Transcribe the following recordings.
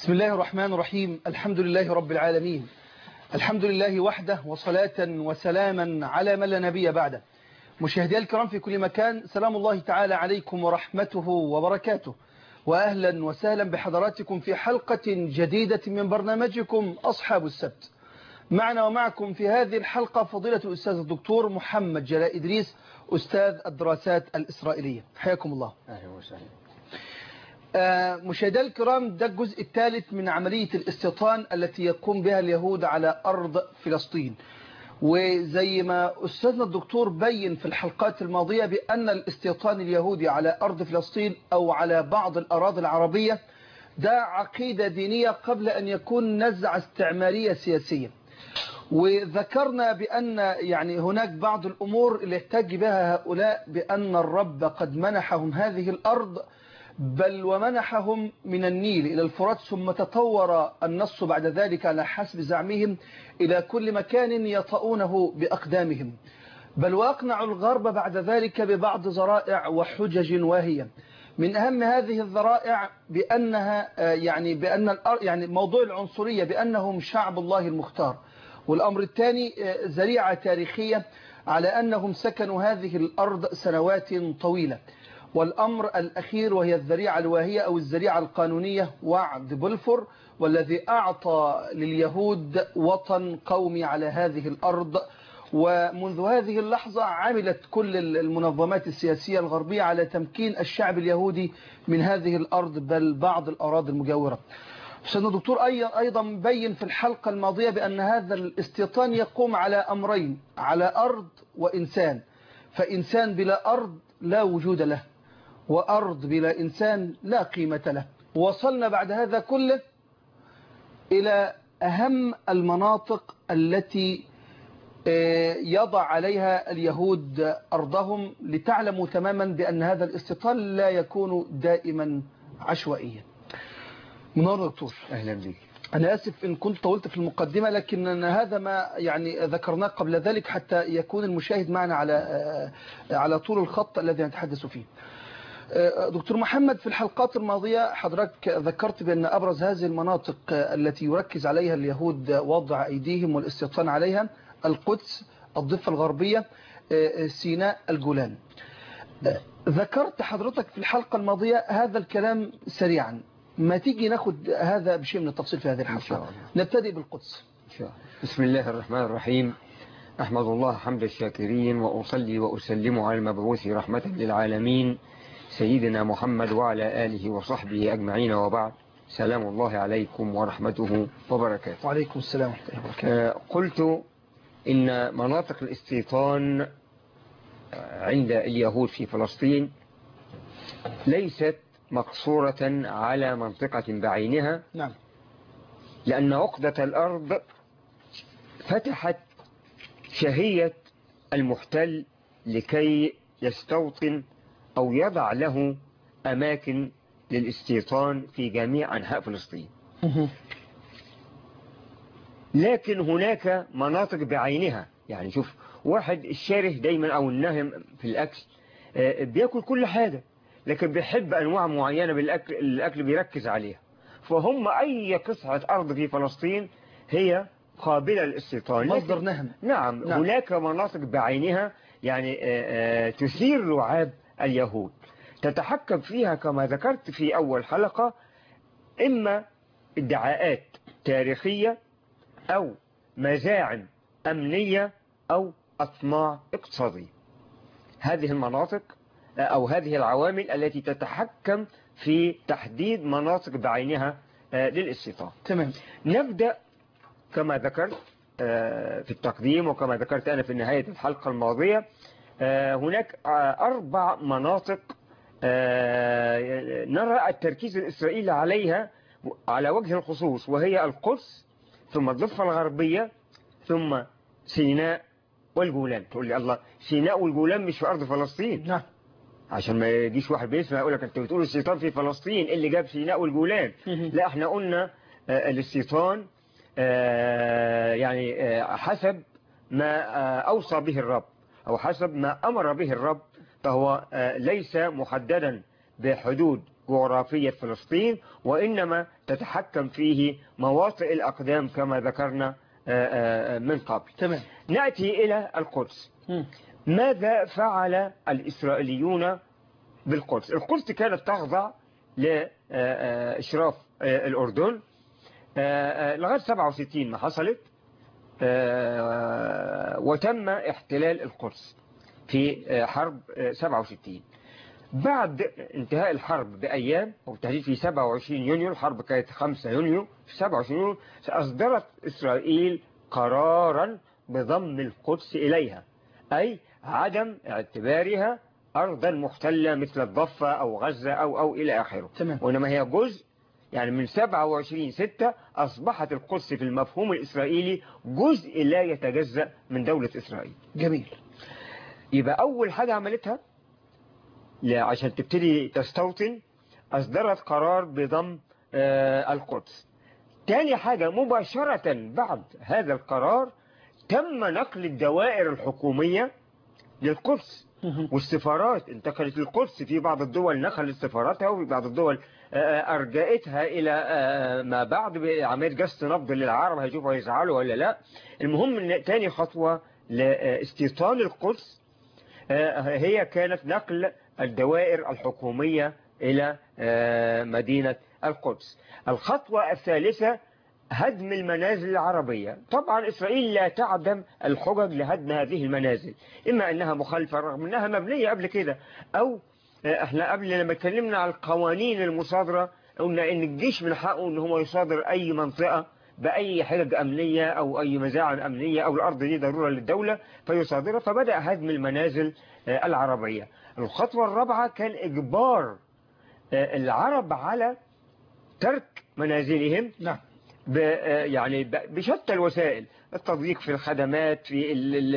بسم الله الرحمن الرحيم الحمد لله رب العالمين الحمد لله وحده وصلاة وسلاما على من لا نبي بعده مشاهدي الكرام في كل مكان سلام الله تعالى عليكم ورحمته وبركاته وأهلا وسهلا بحضراتكم في حلقة جديدة من برنامجكم أصحاب السبت معنا ومعكم في هذه الحلقة فضيلة الأستاذ الدكتور محمد جلاء إدريس أستاذ الدراسات الإسرائيلية حياكم الله أهلا وسهلا مشاهدي الكرام ده الجزء الثالث من عملية الاستيطان التي يقوم بها اليهود على أرض فلسطين وزي ما أستاذنا الدكتور بين في الحلقات الماضية بأن الاستيطان اليهودي على أرض فلسطين أو على بعض الأراضي العربية ده عقيدة دينية قبل أن يكون نزعة استعمارية سياسية وذكرنا بأن يعني هناك بعض الأمور اللي احتج بها هؤلاء بأن الرب قد منحهم هذه الأرض بل ومنحهم من النيل إلى الفرات ثم تطور النص بعد ذلك على حسب زعمهم إلى كل مكان يطؤونه بأقدامهم بل وأقنعوا الغرب بعد ذلك ببعض ذرائع وحجج واهية من أهم هذه الذرائع بأنها يعني بأن يعني موضوع العنصرية بأنهم شعب الله المختار والأمر الثاني ذريعة تاريخية على أنهم سكنوا هذه الأرض سنوات طويلة والأمر الأخير وهي الذريعة الواهية أو الذريعة القانونية وعد بلفور والذي أعطى لليهود وطن قومي على هذه الأرض ومنذ هذه اللحظة عملت كل المنظمات السياسية الغربية على تمكين الشعب اليهودي من هذه الأرض بل بعض الأراضي المجاورة أستاذنا الدكتور أيضا بين في الحلقة الماضية بأن هذا الاستيطان يقوم على أمرين على أرض وإنسان فإنسان بلا أرض لا وجود له وأرض بلا إنسان لا قيمة له وصلنا بعد هذا كله إلى أهم المناطق التي يضع عليها اليهود أرضهم لتعلموا تماما بأن هذا الاستيطان لا يكون دائما عشوائيا منور دكتور أهلا بك أنا آسف إن كنت طولت في المقدمة لكن هذا ما يعني ذكرناه قبل ذلك حتى يكون المشاهد معنا على على طول الخط الذي نتحدث فيه دكتور محمد في الحلقات الماضية حضرتك ذكرت بأن أبرز هذه المناطق التي يركز عليها اليهود وضع أيديهم والاستيطان عليها القدس الضفة الغربية سيناء الجولان ذكرت حضرتك في الحلقة الماضية هذا الكلام سريعا ما تيجي ناخد هذا بشيء من التفصيل في هذه الحلقة نبتدئ بالقدس إن شاء الله. بسم الله الرحمن الرحيم أحمد الله حمد الشاكرين وأصلي وأسلم على المبعوث رحمة للعالمين سيدنا محمد وعلى آله وصحبه أجمعين وبعد سلام الله عليكم ورحمته وبركاته وعليكم السلام ورحمة الله وبركاته قلت إن مناطق الاستيطان عند اليهود في فلسطين ليست مقصورة على منطقة بعينها نعم لأن عقدة الأرض فتحت شهية المحتل لكي يستوطن أو يضع له أماكن للاستيطان في جميع أنحاء فلسطين لكن هناك مناطق بعينها يعني شوف واحد الشاره دايما أو النهم في الأكل بيأكل كل حاجة لكن بيحب أنواع معينة بالأكل الأكل بيركز عليها فهم أي قطعة أرض في فلسطين هي قابلة للاستيطان مصدر نهم نعم, نعم هناك مناطق بعينها يعني تثير لعاب اليهود تتحكم فيها كما ذكرت في أول حلقة إما ادعاءات تاريخية أو مزاعم أمنية أو أطماع اقتصادية هذه المناطق أو هذه العوامل التي تتحكم في تحديد مناطق بعينها للاستيطان تمام نبدأ كما ذكرت في التقديم وكما ذكرت أنا في نهاية الحلقة الماضية هناك أربع مناطق نرى التركيز الإسرائيلي عليها على وجه الخصوص وهي القدس ثم الضفة الغربية ثم سيناء والجولان تقول لي الله سيناء والجولان مش في أرض فلسطين نعم عشان ما يجيش واحد بيسمع يقول لك انت بتقول الاستيطان في فلسطين اللي جاب سيناء والجولان لا احنا قلنا الاستيطان يعني حسب ما أوصى به الرب أو حسب ما أمر به الرب فهو ليس محددا بحدود جغرافية فلسطين وإنما تتحكم فيه مواطئ الأقدام كما ذكرنا من قبل تمام نأتي إلى القدس ماذا فعل الإسرائيليون بالقدس القدس كانت تخضع لإشراف الأردن لغاية 67 ما حصلت وتم احتلال القدس في حرب 67 بعد انتهاء الحرب بأيام وبالتحديد في 27 يونيو الحرب كانت 5 يونيو في 27 يونيو أصدرت إسرائيل قرارا بضم القدس إليها أي عدم اعتبارها أرضا محتلة مثل الضفة أو غزة أو أو إلى آخره تمام. وإنما هي جزء يعني من 27 ستة أصبحت القدس في المفهوم الإسرائيلي جزء لا يتجزأ من دولة إسرائيل جميل يبقى أول حاجة عملتها عشان تبتدي تستوطن أصدرت قرار بضم آه القدس تاني حاجة مباشرة بعد هذا القرار تم نقل الدوائر الحكومية للقدس والسفارات انتقلت للقدس في بعض الدول نقلت سفاراتها وفي بعض الدول أرجأتها إلى ما بعد بعملية جس نبض للعرب هيشوفوا هيزعلوا ولا لا المهم ان تاني خطوة لاستيطان القدس هي كانت نقل الدوائر الحكومية إلى مدينة القدس الخطوة الثالثة هدم المنازل العربية طبعا إسرائيل لا تعدم الحجج لهدم هذه المنازل إما أنها مخالفة رغم أنها مبنية قبل كده أو احنا قبل لما اتكلمنا على القوانين المصادرة قلنا ان الجيش من حقه ان هو يصادر اي منطقة بأي حجج أمنية أو أي مزاعم أمنية أو الأرض دي ضرورة للدولة فيصادرها فبدأ هدم المنازل العربية الخطوة الرابعة كان إجبار العرب على ترك منازلهم نعم يعني بشتى الوسائل التضييق في الخدمات في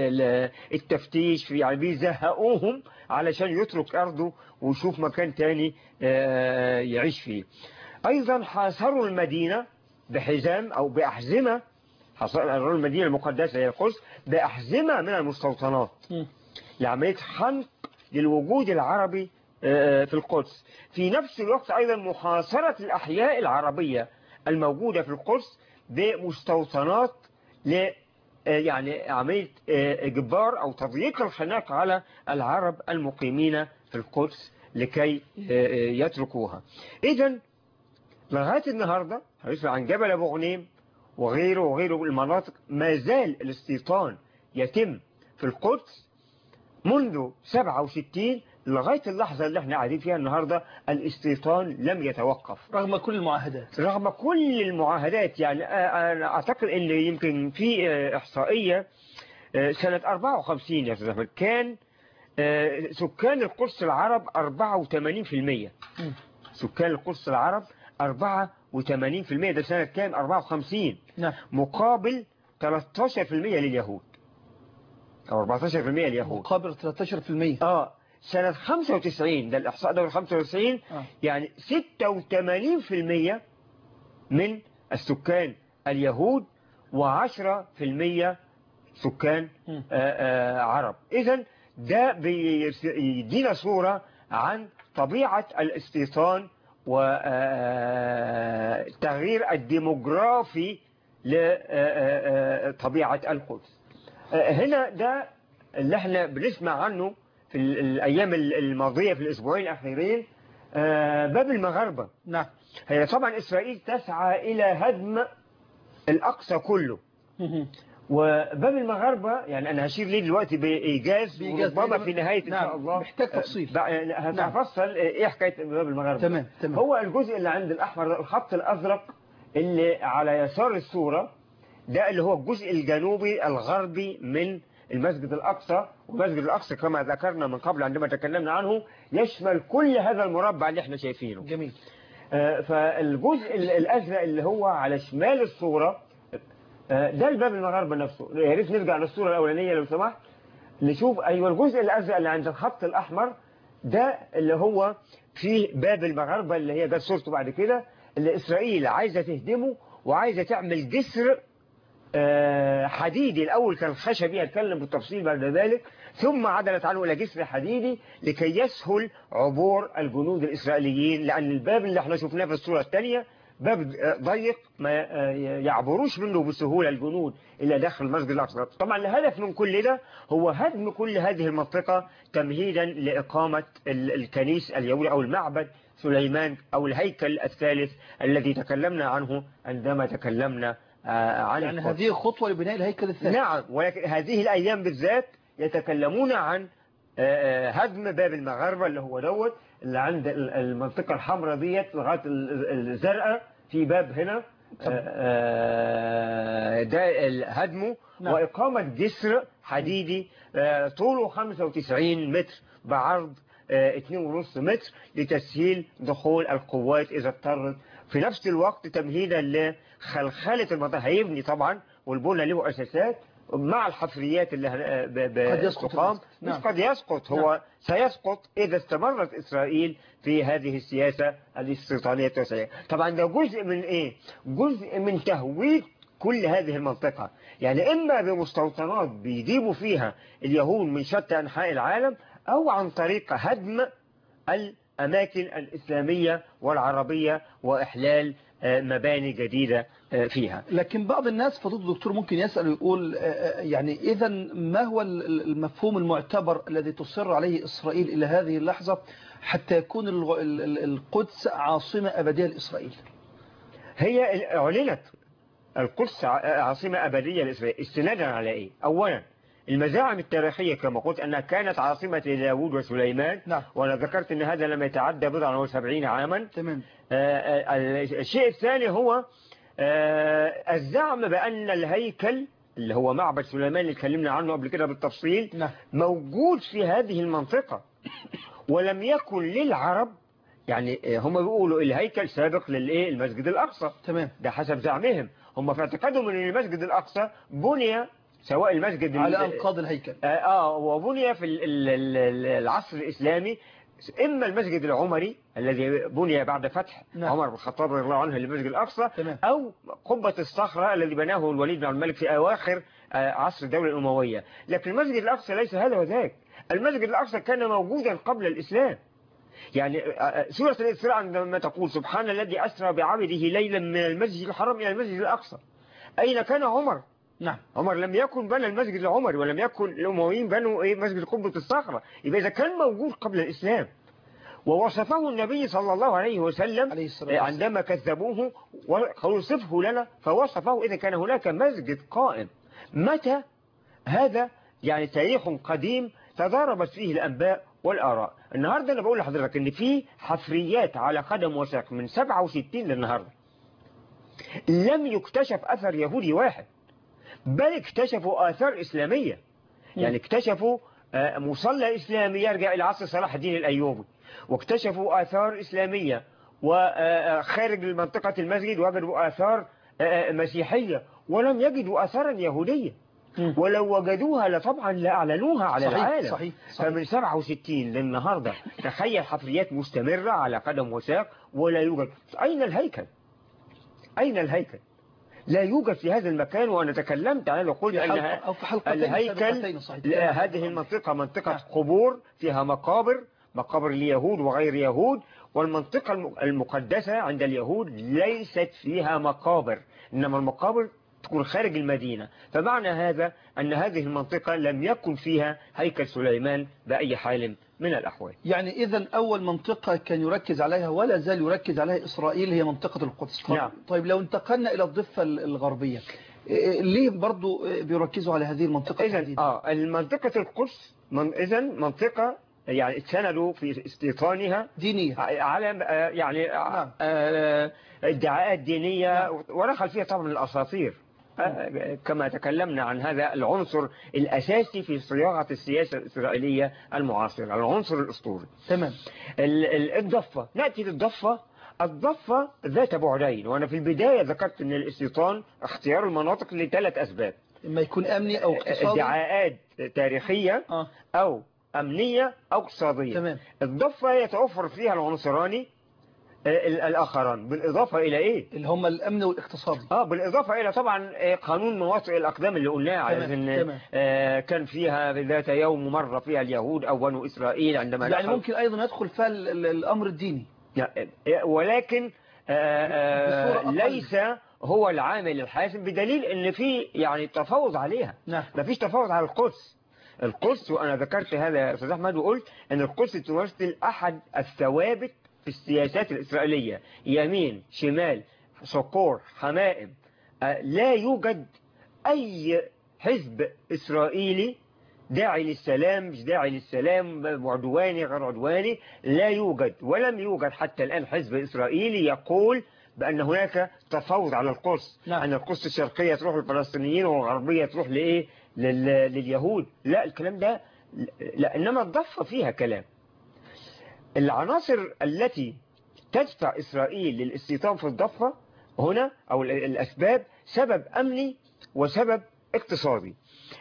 التفتيش في يعني بيزهقوهم علشان يترك أرضه ويشوف مكان تاني يعيش فيه أيضا حاصروا المدينة بحزام أو بأحزمة حاصروا المدينة المقدسة هي القدس بأحزمة من المستوطنات لعملية خنق للوجود العربي في القدس في نفس الوقت أيضا محاصرة الأحياء العربية الموجودة في القدس بمستوطنات ل يعني عملية إجبار أو تضييق الخناق على العرب المقيمين في القدس لكي يتركوها إذا لغاية النهاردة هيسمع عن جبل أبو غنيم وغيره وغيره من المناطق ما زال الاستيطان يتم في القدس منذ 67 لغاية اللحظة اللي احنا قاعدين فيها النهاردة الاستيطان لم يتوقف رغم كل المعاهدات رغم كل المعاهدات يعني أنا أعتقد أن يمكن في إحصائية سنة 54 يا أستاذ أحمد كان سكان القدس العرب 84% سكان القدس العرب 84% ده سنة كام 54 نعم مقابل 13% لليهود أو 14% لليهود مقابل 13% اه سنة 95 ده الإحصاء ده 95 آه. يعني 86% من السكان اليهود و10% سكان م. آه، آه، عرب إذا ده بيدينا صورة عن طبيعة الاستيطان والتغيير الديموغرافي لطبيعة القدس آه، هنا ده اللي احنا بنسمع عنه في ال- الأيام الماضية في الأسبوعين الأخيرين آه، باب المغاربة نعم هي طبعا إسرائيل تسعى إلى هدم الأقصى كله وباب المغاربة يعني أنا هشير ليه دلوقتي بإيجاز بإيجاز. وربما في نهاية إن نعم. شاء الله محتاج تفصيل. آه، هتفصل إيه حكاية باب المغاربة تمام تمام هو الجزء اللي عند الأحمر ده الخط الأزرق اللي على يسار الصورة ده اللي هو الجزء الجنوبي الغربي من المسجد الأقصى والمسجد الأقصى كما ذكرنا من قبل عندما تكلمنا عنه يشمل كل هذا المربع اللي احنا شايفينه جميل آه، فالجزء ال- الأزرق اللي هو على شمال الصورة آه، ده الباب المغاربة نفسه يا ريت نرجع للصورة الأولانية لو سمحت نشوف أيوة الجزء الأزرق اللي عند الخط الأحمر ده اللي هو فيه باب المغاربة اللي هي جت صورته بعد كده اللي إسرائيل عايزة تهدمه وعايزة تعمل جسر آه، حديدي الأول كان خشبي هتكلم بالتفصيل بعد ذلك ثم عدلت عنه إلى جسر حديدي لكي يسهل عبور الجنود الإسرائيليين لأن الباب اللي احنا شفناه في الصورة الثانية باب ضيق ما يعبروش منه بسهولة الجنود إلى داخل المسجد الأقصى طبعا الهدف من كل ده هو هدم كل هذه المنطقة تمهيدا لإقامة الكنيس اليهودي أو المعبد سليمان أو الهيكل الثالث الذي تكلمنا عنه عندما تكلمنا عن يعني هذه خطوة لبناء الهيكل الثالث نعم ولكن هذه الأيام بالذات يتكلمون عن هدم باب المغاربة اللي هو دوت اللي عند المنطقة الحمراء ديت لغاية الزرقاء في باب هنا ده هدمه نعم. وإقامة جسر حديدي طوله 95 متر بعرض 2.5 متر لتسهيل دخول القوات إذا اضطرت في نفس الوقت تمهيدا لخلخلة المنطقة هيبني طبعا والبنى له أساسات مع الحفريات اللي قد يسقط تقام مش قد يسقط هو نعم. سيسقط إذا استمرت إسرائيل في هذه السياسة الاستيطانية التوسعية طبعا ده جزء من إيه جزء من تهويد كل هذه المنطقة يعني إما بمستوطنات بيجيبوا فيها اليهود من شتى أنحاء العالم أو عن طريق هدم الأماكن الإسلامية والعربية وإحلال مباني جديدة فيها لكن بعض الناس فضيله الدكتور ممكن يسأل ويقول يعني إذا ما هو المفهوم المعتبر الذي تصر عليه إسرائيل إلى هذه اللحظة حتى يكون القدس عاصمة أبدية لإسرائيل هي أعلنت القدس عاصمة أبدية لإسرائيل استنادا على إيه أولا المزاعم التاريخية كما قلت أنها كانت عاصمة لداود وسليمان نعم. وأنا ذكرت أن هذا لم يتعدى بضعا وسبعين عاما تمام آه الشيء الثاني هو آه الزعم بأن الهيكل اللي هو معبد سليمان اللي اتكلمنا عنه قبل كده بالتفصيل نعم. موجود في هذه المنطقة ولم يكن للعرب يعني هم بيقولوا الهيكل سابق للايه المسجد الأقصى تمام ده حسب زعمهم هم في اعتقادهم ان المسجد الأقصى بني سواء المسجد على أنقاض الهيكل آه, آه وبني في العصر الإسلامي إما المسجد العمري الذي بني بعد فتح نعم. عمر بن الخطاب رضي الله عنه للمسجد الأقصى تمام. أو قبة الصخرة الذي بناه الوليد بن عبد الملك في أواخر عصر الدولة الأموية لكن المسجد الأقصى ليس هذا وذاك المسجد الأقصى كان موجودا قبل الإسلام يعني سورة الإسراء عندما تقول سبحان الذي أسرى بعبده ليلا من المسجد الحرام إلى المسجد الأقصى أين كان عمر نعم عمر لم يكن بنى المسجد العمري ولم يكن الأمويين بنوا إيه مسجد قبة الصخرة يبقى إذا كان موجود قبل الإسلام ووصفه النبي صلى الله عليه وسلم عليه الصلاة والسلام. عندما كذبوه وقالوا صفه لنا فوصفه إذا كان هناك مسجد قائم متى هذا يعني تاريخ قديم تضاربت فيه الأنباء والآراء النهاردة أنا بقول لحضرتك إن في حفريات على قدم وساق من 67 للنهاردة لم يكتشف أثر يهودي واحد بل اكتشفوا آثار إسلامية يعني اكتشفوا مصلى إسلامي يرجع إلى عصر صلاح الدين الأيوبي واكتشفوا آثار إسلامية وخارج منطقة المسجد وجدوا آثار مسيحية ولم يجدوا آثارا يهودية ولو وجدوها لطبعا لأعلنوها على صحيح العالم صحيح صحيح فمن 67 للنهاردة تخيل حفريات مستمرة على قدم وساق ولا يوجد أين الهيكل أين الهيكل لا يوجد في هذا المكان وأنا تكلمت عنه وقلت في حلقة أنها أو في حلقتين الهيكل سابقتين صحيح. لا، هذه المنطقة منطقة نعم. قبور فيها مقابر مقابر اليهود وغير يهود والمنطقة الم- المقدسة عند اليهود ليست فيها مقابر إنما المقابر تكون خارج المدينة فمعنى هذا أن هذه المنطقة لم يكن فيها هيكل سليمان بأي حال من الأحوال يعني إذا أول منطقة كان يركز عليها ولا زال يركز عليها إسرائيل هي منطقة القدس طيب, نعم. طيب لو انتقلنا إلى الضفة ال- الغربية إيه- ليه برضو بيركزوا على هذه المنطقة إذا تحديداً؟ آه المنطقة القدس من إذا منطقة يعني اتسندوا في استيطانها دينية على آه، يعني نعم. آه، ادعاءات دينية نعم. ودخل فيها طبعا الأساطير آه، كما تكلمنا عن هذا العنصر الأساسي في صياغة السياسة الإسرائيلية المعاصرة العنصر الأسطوري تمام ال- ال- الضفة نأتي للضفة الضفة ذات بعدين وأنا في البداية ذكرت أن الاستيطان اختيار المناطق لثلاث أسباب إما يكون أمني أو اقتصادي ادعاءات تاريخية آه. أو أمنية أو اقتصادية تمام الضفة يتوفر فيها العنصران ال- الآخران بالإضافة إلى إيه اللي هم الأمن والاقتصادي اه بالإضافة إلى طبعا آه، قانون مواطئ الأقدام اللي قلناه على تمام، إن تمام. آه، كان فيها ذات يوم مر فيها اليهود أو بنو إسرائيل عندما يعني دخلوا ممكن أيضا يدخل فيها ال- ال- الأمر الديني آه، ولكن آه، بصورة آه، أقل. ليس هو العامل الحاسم بدليل ان في يعني تفاوض عليها نعم ما فيش تفاوض على القدس القدس وانا ذكرت هذا يا استاذ احمد وقلت ان القدس تمثل احد الثوابت في السياسات الاسرائيليه يمين شمال صقور حمائم آه، لا يوجد اي حزب اسرائيلي داعي للسلام مش داعي للسلام عدواني غير عدواني لا يوجد ولم يوجد حتى الآن حزب إسرائيلي يقول بأن هناك تفاوض على القدس نعم. أن القدس الشرقية تروح للفلسطينيين والغربية تروح لإيه لل... لليهود لا الكلام ده لا إنما الضفة فيها كلام العناصر التي تدفع إسرائيل للاستيطان في الضفة هنا أو ال- الأسباب سبب أمني وسبب اقتصادي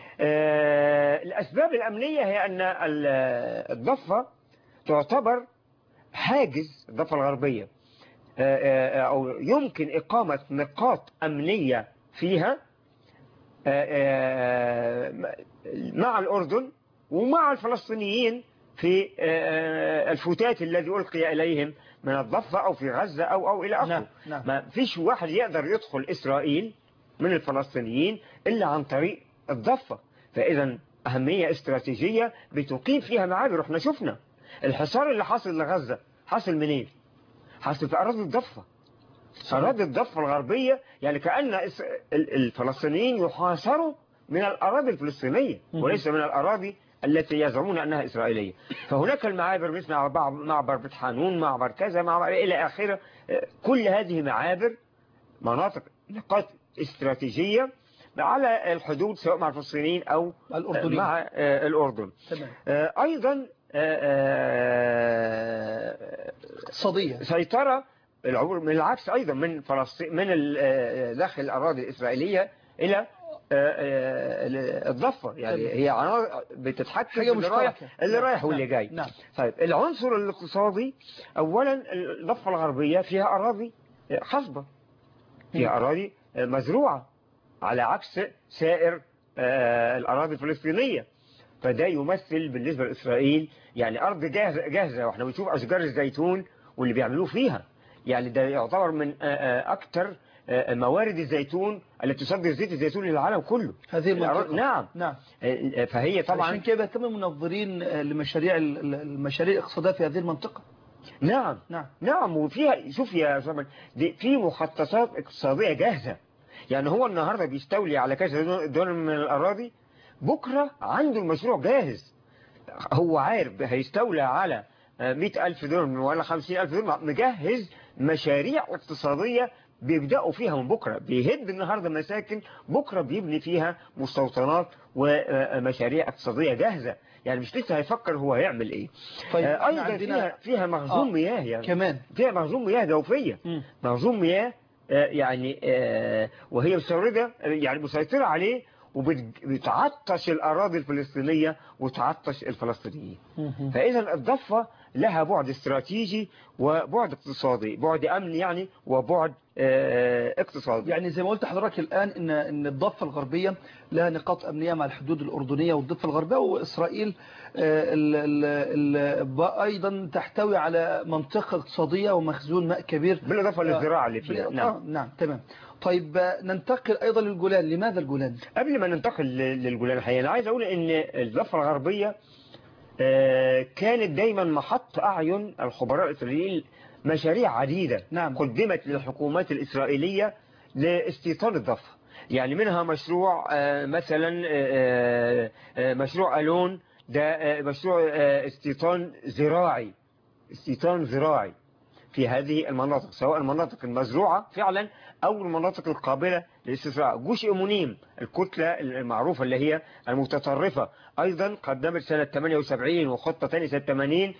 آه، الأسباب الأمنية هي أن ال- الضفة تعتبر حاجز الضفة الغربية آه، آه، أو يمكن إقامة نقاط أمنية فيها آه، آه، مع الأردن ومع الفلسطينيين في آه، الفتات الذي ألقي إليهم من الضفة أو في غزة أو أو إلى آخره نعم نعم ما فيش واحد يقدر يدخل إسرائيل من الفلسطينيين إلا عن طريق الضفة فإذا أهمية استراتيجية بتقيم فيها معابر احنا شفنا الحصار اللي حاصل لغزة حاصل منين حاصل في أراضي الضفة أراضي الضفة الغربية يعني كأن إس- ال- الفلسطينيين يحاصروا من الأراضي الفلسطينية مهم. وليس من الأراضي التي يزعمون أنها إسرائيلية فهناك المعابر مثل معبر معبر بيت حانون معبر كذا معبر إلى آخره كل هذه معابر مناطق نقاط استراتيجية على الحدود سواء مع الفلسطينيين أو الأردنيين مع آه، الأردن تمام آه، أيضا آه، آه، اقتصادية سيطرة العبور من العكس أيضا من فلسطين من ال- آه، داخل الأراضي الإسرائيلية إلى آه، آه، الضفة يعني تمام. هي عناصر بتتحكم حاجة في اللي رايح مشتركة اللي نعم، رايح واللي نعم، جاي نعم طيب العنصر الاقتصادي أولا الضفة الغربية فيها أراضي خصبة فيها أراضي مزروعة على عكس سائر آه، الأراضي الفلسطينية فده يمثل بالنسبة لإسرائيل يعني أرض جاهزة, جاهزة وإحنا بنشوف أشجار الزيتون واللي بيعملوه فيها يعني ده يعتبر من آه، آه، أكثر آه، موارد الزيتون التي تصدر زيت الزيتون للعالم كله هذه الأراضي- المنطقة نعم نعم آه، فهي طبعا طبعا عشان كده بيهتم المنظرين آه، لمشاريع ال- ال- المشاريع الاقتصادية في هذه المنطقة نعم نعم نعم وفيها شوف يا زمن دي في مخططات اقتصادية جاهزة يعني هو النهاردة بيستولي على كذا دول من الأراضي بكرة عنده المشروع جاهز هو عارف هيستولى على مئة ألف دولار ولا خمسين ألف دولار مجهز مشاريع اقتصادية بيبدأوا فيها من بكرة بيهد النهاردة مساكن بكرة بيبني فيها مستوطنات ومشاريع اقتصادية جاهزة يعني مش لسه هيفكر هو هيعمل ايه طيب آه، احنا أيضا عندنا فيها, فيها مخزون آه. مياه يعني كمان فيها مخزون مياه جوفية مم. مخزون مياه آه، يعني آه، وهي مستوردة آه، يعني مسيطرة عليه وبتعطش الأراضي الفلسطينية وتعطش الفلسطينيين مم. فإذا الضفة لها بعد استراتيجي وبعد اقتصادي بعد أمني يعني وبعد آه، اقتصادي يعني زي ما قلت لحضرتك الآن إن إن الضفة الغربية لها نقاط أمنية مع الحدود الأردنية والضفة الغربية وإسرائيل آه، ال- ال- ال- أيضا تحتوي على منطقة اقتصادية ومخزون ماء كبير بالإضافة للزراعة اللي فيها بال- نعم آه، نعم تمام طيب آه، ننتقل أيضا للجولان لماذا الجولان؟ قبل ما ننتقل ل- للجولان الحقيقة أنا عايز أقول إن الضفة الغربية آه، كانت دايما محط أعين الخبراء الإسرائيليين مشاريع عديدة نعم. قدمت للحكومات الإسرائيلية لاستيطان الضفة يعني منها مشروع آه، مثلا آه، آه، مشروع ألون ده آه، مشروع آه، استيطان زراعي استيطان زراعي في هذه المناطق سواء المناطق المزروعة فعلا أو المناطق القابلة للاستزراع جوش إيمونيم الكتلة المعروفة اللي هي المتطرفة أيضا قدمت سنة 78 وخطة ثانية سنة 80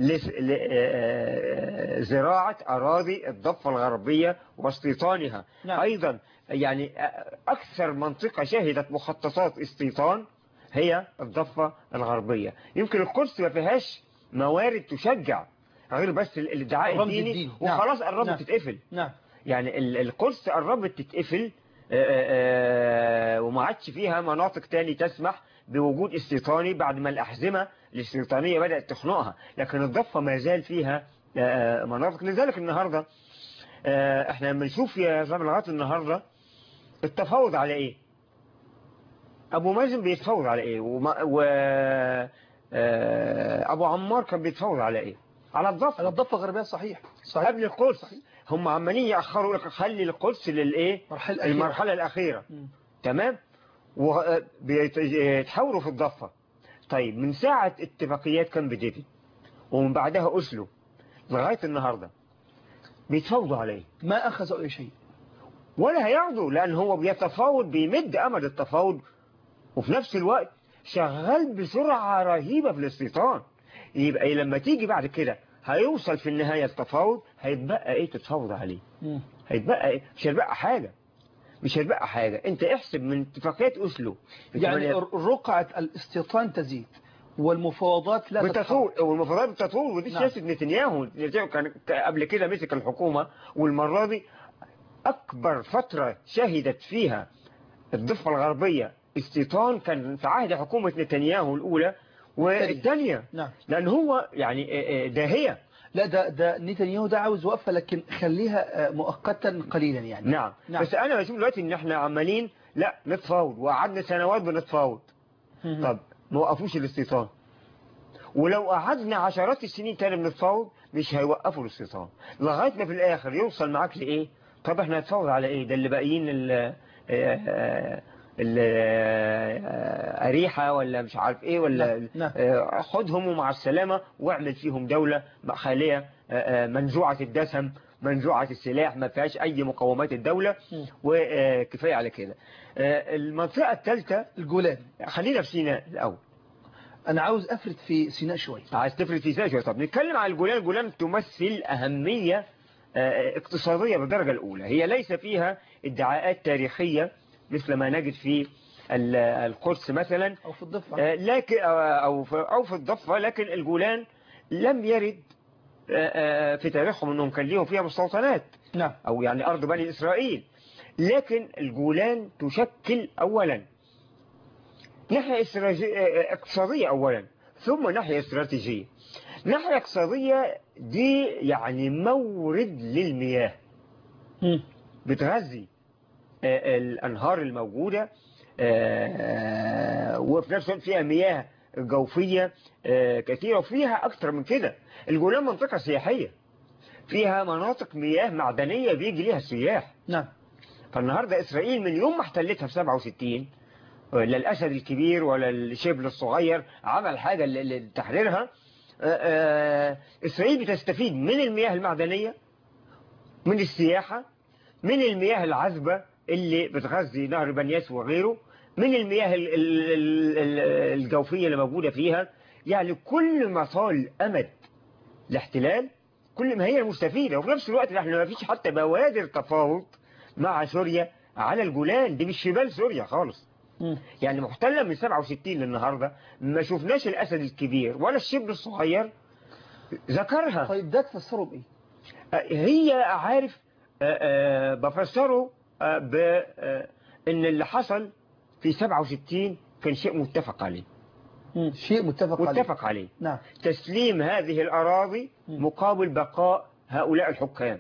لزراعة أراضي الضفة الغربية واستيطانها نعم. أيضا يعني أكثر منطقة شهدت مخططات استيطان هي الضفة الغربية يمكن القدس ما فيهاش موارد تشجع غير بس ال- الادعاء الرمز الديني الديني. نعم. وخلاص قربت نعم. تتقفل نعم يعني ال- القدس قربت تتقفل آه، آه، آه، وما عادش فيها مناطق تاني تسمح بوجود استيطاني بعد ما الأحزمة الاستيطانية بدأت تخنقها لكن الضفة ما زال فيها آه، آه، مناطق لذلك النهاردة آه، احنا لما نشوف يا زلمة لغاية النهاردة التفاوض على ايه ابو مازن بيتفاوض على ايه وما و آه، ابو عمار كان بيتفاوض على ايه على الضفة على الضفة الغربية صحيح صحيح قبل القدس هم عمالين يأخروا لك خلي القدس للايه مرحلة أخيرة. المرحلة الأخيرة مم. تمام وبيتحاوروا في الضفة طيب من ساعة اتفاقيات كان بديفيد ومن بعدها أسلو لغاية النهاردة بيتفاوضوا عليه ما أخذوا أي شيء ولا هياخدوا لأن هو بيتفاوض بيمد أمد التفاوض وفي نفس الوقت شغال بسرعة رهيبة في الاستيطان يبقى لما تيجي بعد كده هيوصل في النهاية التفاوض هيتبقى ايه تتفاوض عليه مم. هيتبقى ايه مش هيتبقى حاجة مش هيتبقى حاجة انت احسب من اتفاقيات اسلو يعني رقعة الاستيطان تزيد والمفاوضات لا بتطول تتحرك والمفاوضات بتطول ودي نعم. سياسة نتنياهو نتنياهو كان قبل كده مسك الحكومة والمرة دي أكبر فترة شهدت فيها الضفة الغربية استيطان كان في عهد حكومة نتنياهو الأولى والثانية نعم لأن هو يعني آه، آه، داهية لا ده ده نتنياهو ده عاوز وقفة لكن خليها آه، مؤقتا قليلا يعني نعم. نعم. بس أنا بشوف دلوقتي إن إحنا عمالين لا نتفاوض وقعدنا سنوات بنتفاوض مم. طب ما وقفوش الاستيطان ولو قعدنا عشرات السنين تاني بنتفاوض مش هيوقفوا الاستيطان لغايه ما في الاخر يوصل معاك لايه طب احنا هنتفاوض على ايه ده اللي باقيين ال ال أريحة ولا مش عارف ايه ولا نعم، نعم. آه، خدهم ومع السلامة واعمل فيهم دولة خالية آه، آه، منزوعة الدسم منزوعة السلاح ما فيهاش أي مقومات الدولة مم. وكفاية على كده آه، المنطقة الثالثة الجولان خلينا في سيناء الأول أنا عاوز أفرد في سيناء شوي عايز تفرد في سيناء شوية طب نتكلم عن الجولان الجولان تمثل أهمية آه، اقتصادية بالدرجة الأولى هي ليس فيها ادعاءات تاريخية مثل ما نجد في ال- القدس مثلا أو في الضفة آه، لكن أو في أو في الضفة لكن الجولان لم يرد آه، آه، في تاريخهم أنهم كان ليهم فيها مستوطنات نعم أو يعني أرض بني إسرائيل لكن الجولان تشكل أولا ناحية استراتيجية- اقتصادية أولا ثم ناحية استراتيجية ناحية اقتصادية دي يعني مورد للمياه مم. بتغذي آه، الأنهار الموجودة آه، وفي نفس الوقت فيها مياه جوفية آه، كثيرة وفيها أكتر من كده الجولان منطقة سياحية فيها مناطق مياه معدنية بيجي ليها السياح نعم فالنهاردة إسرائيل من يوم ما احتلتها في 67 لا الأسد الكبير ولا الشبل الصغير عمل حاجة ل- لتحريرها آه، آه، إسرائيل بتستفيد من المياه المعدنية من السياحة من المياه العذبة اللي بتغذي نهر بنياس وغيره من المياه ال- ال- ال- ال- الجوفية اللي موجودة فيها يعني كل ما طال أمد الاحتلال كل ما هي المستفيدة وفي نفس الوقت احنا ما فيش حتى بوادر تفاوض مع سوريا على الجولان دي مش شمال سوريا خالص مم. يعني محتلة من 67 للنهاردة ما شفناش الأسد الكبير ولا الشبل الصغير ذكرها طيب ده تفسره بإيه هي عارف آه، آه، بفسره آه، بأن اللي حصل في 67 كان شيء متفق عليه مم. شيء متفق عليه متفق عليه نعم تسليم هذه الأراضي مم. مقابل بقاء هؤلاء الحكام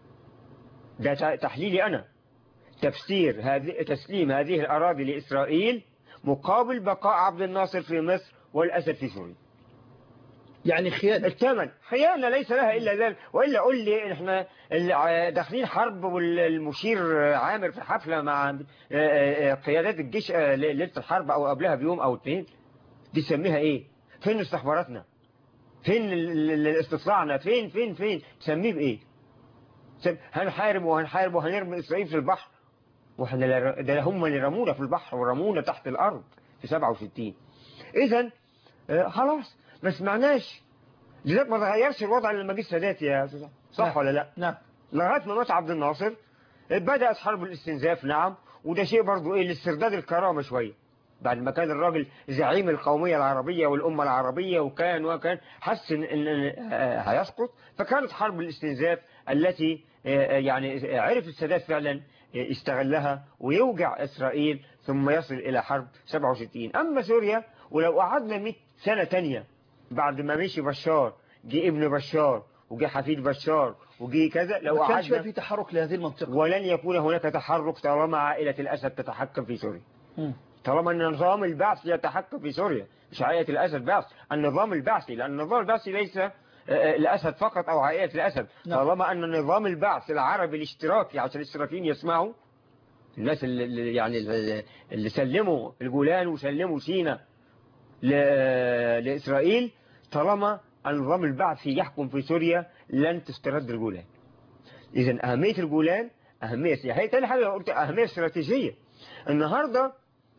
ده ت- تحليلي أنا تفسير هذه تسليم هذه الأراضي لإسرائيل مقابل بقاء عبد الناصر في مصر والأسد في سوريا يعني خيانة الثمن خيانة ليس لها إلا ذلك وإلا قول لي إحنا اللي داخلين حرب والمشير عامر في حفلة مع قيادات الجيش ليلة الحرب أو قبلها بيوم أو اثنين دي تسميها إيه فين استخباراتنا فين ال- ال- استطلاعنا فين فين فين تسميه بإيه تسم- هنحارب وهنحارب وهنرمي إسرائيل في البحر واحنا لا- ده هم اللي رمونا في البحر ورمونا تحت الأرض في 67 إذا آه، خلاص ما سمعناش لذلك ما تغيرش الوضع لما جه السادات يا أستاذ صح نعم. ولا لا نعم لغايه ما مات عبد الناصر بدأت حرب الاستنزاف نعم وده شيء برضو ايه لاسترداد الكرامة شوية بعد ما كان الراجل زعيم القومية العربية والأمة العربية وكان وكان حس إن, إن إن هيسقط فكانت حرب الاستنزاف التي يعني عرف السادات فعلا استغلها ويوجع إسرائيل ثم يصل إلى حرب 67 أما سوريا ولو قعدنا 100 سنة تانية بعد ما مشي بشار جه ابن بشار وجه حفيد بشار وجه كذا لو ما كانش قعدنا في تحرك لهذه المنطقة ولن يكون هناك تحرك طالما عائلة الأسد تتحكم في سوريا مم. طالما أن نظام البعث يتحكم في سوريا مش عائلة الأسد بعث النظام البعثي لأن النظام البعثي ليس آه، آه، الأسد فقط أو عائلة الأسد نعم. طالما أن نظام البعث العربي الاشتراكي عشان الاشتراكيين يسمعوا الناس اللي- اللي يعني اللي- اللي سلموا الجولان وسلموا سينا ل- لإسرائيل طالما النظام البعثي يحكم في سوريا لن تسترد الجولان إذا أهمية الجولان أهمية سياحية تاني حاجة قلت أهمية استراتيجية النهاردة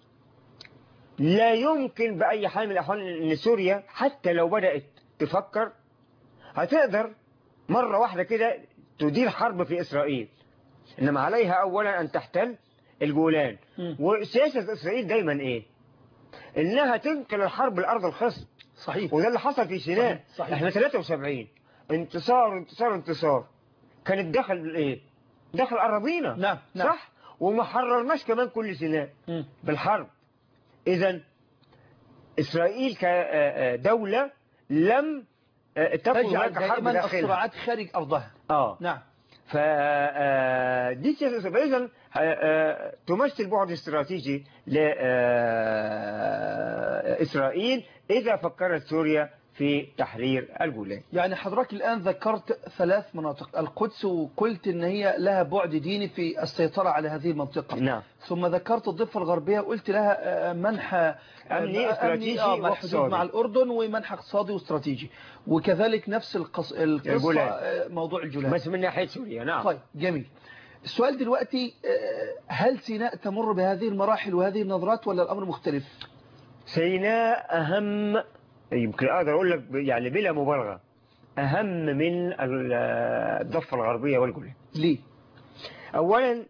لا يمكن بأي حال من الأحوال أن سوريا حتى لو بدأت تفكر هتقدر مرة واحدة كده تدير حرب في إسرائيل إنما عليها أولا أن تحتل الجولان مم. وسياسة إسرائيل دايما إيه إنها تنقل الحرب لأرض الخصم صحيح وده اللي حصل في سيناء صحيح. صحيح. احنا 73 انتصار انتصار انتصار كانت دخل ايه دخل أراضينا نعم نعم صح وما حررناش كمان كل سيناء مم. بالحرب اذا اسرائيل كدولة لم آه، تكن تجعل هناك حرب دائما داخلها الصراعات خارج أرضها اه نعم فدي سياسة فإذا تمثل بعد استراتيجي لإسرائيل إذا فكرت سوريا في تحرير الجولان يعني حضرتك الآن ذكرت ثلاث مناطق القدس وقلت ان هي لها بعد ديني في السيطرة على هذه المنطقة نعم ثم ذكرت الضفة الغربية وقلت لها آه، منحى أمني آه، استراتيجي آه، مع الحدود واقتصادي. مع الأردن ومنحى اقتصادي واستراتيجي وكذلك نفس القص... القصة الجولان. آه، موضوع الجولان بس من ناحية سوريا نعم طيب جميل السؤال دلوقتي آه، هل سيناء تمر بهذه المراحل وهذه النظرات ولا الأمر مختلف سيناء أهم يمكن أقدر أقول لك يعني بلا مبالغة أهم من الضفة الغربية والجولان ليه أولا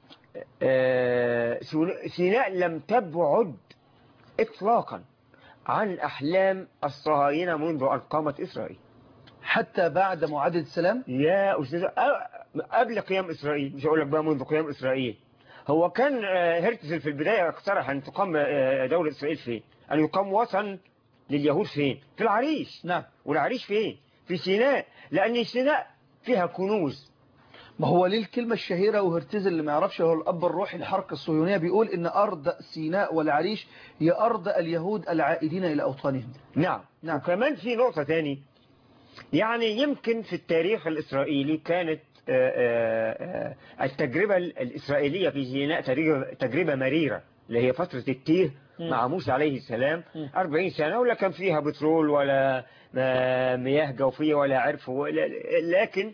آه، سيناء لم تبعد إطلاقا عن أحلام الصهاينة منذ أن قامت إسرائيل حتى بعد معاهدة السلام يا أستاذ أ- قبل قيام إسرائيل مش هقول لك بقى منذ قيام إسرائيل هو كان آه، هرتزل في البداية اقترح أن تقام آه، دولة إسرائيل فين أن يقام وطن لليهود فين في العريش نعم والعريش فين في سيناء لأن سيناء فيها كنوز ما هو ليه الكلمة الشهيرة وهرتزل اللي ما يعرفش هو الأب الروحي للحركة الصهيونية بيقول إن أرض سيناء والعريش هي أرض اليهود العائدين إلى أوطانهم نعم. نعم. وكمان في نقطة تاني يعني يمكن في التاريخ الإسرائيلي كانت آه، آه، آه، التجربة الإسرائيلية في سيناء تجربة- تجربة مريرة اللي هي فترة التيه مم. مع موسى عليه السلام مم. 40 سنة ولا كان فيها بترول ولا آه، مياه جوفية ولا عرف ولا لكن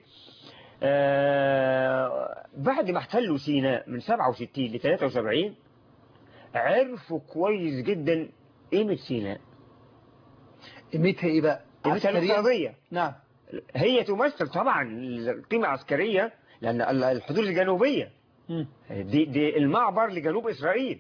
آه، بعد ما احتلوا سيناء من 67 ل 73 عرفوا كويس جدا قيمة سيناء قيمتها إيه بقى قيمتها عسكريا؟ الاقتصادية نعم هي تمثل طبعا القيمة العسكرية لأن الحدود الجنوبية مم. دي, دي المعبر لجنوب إسرائيل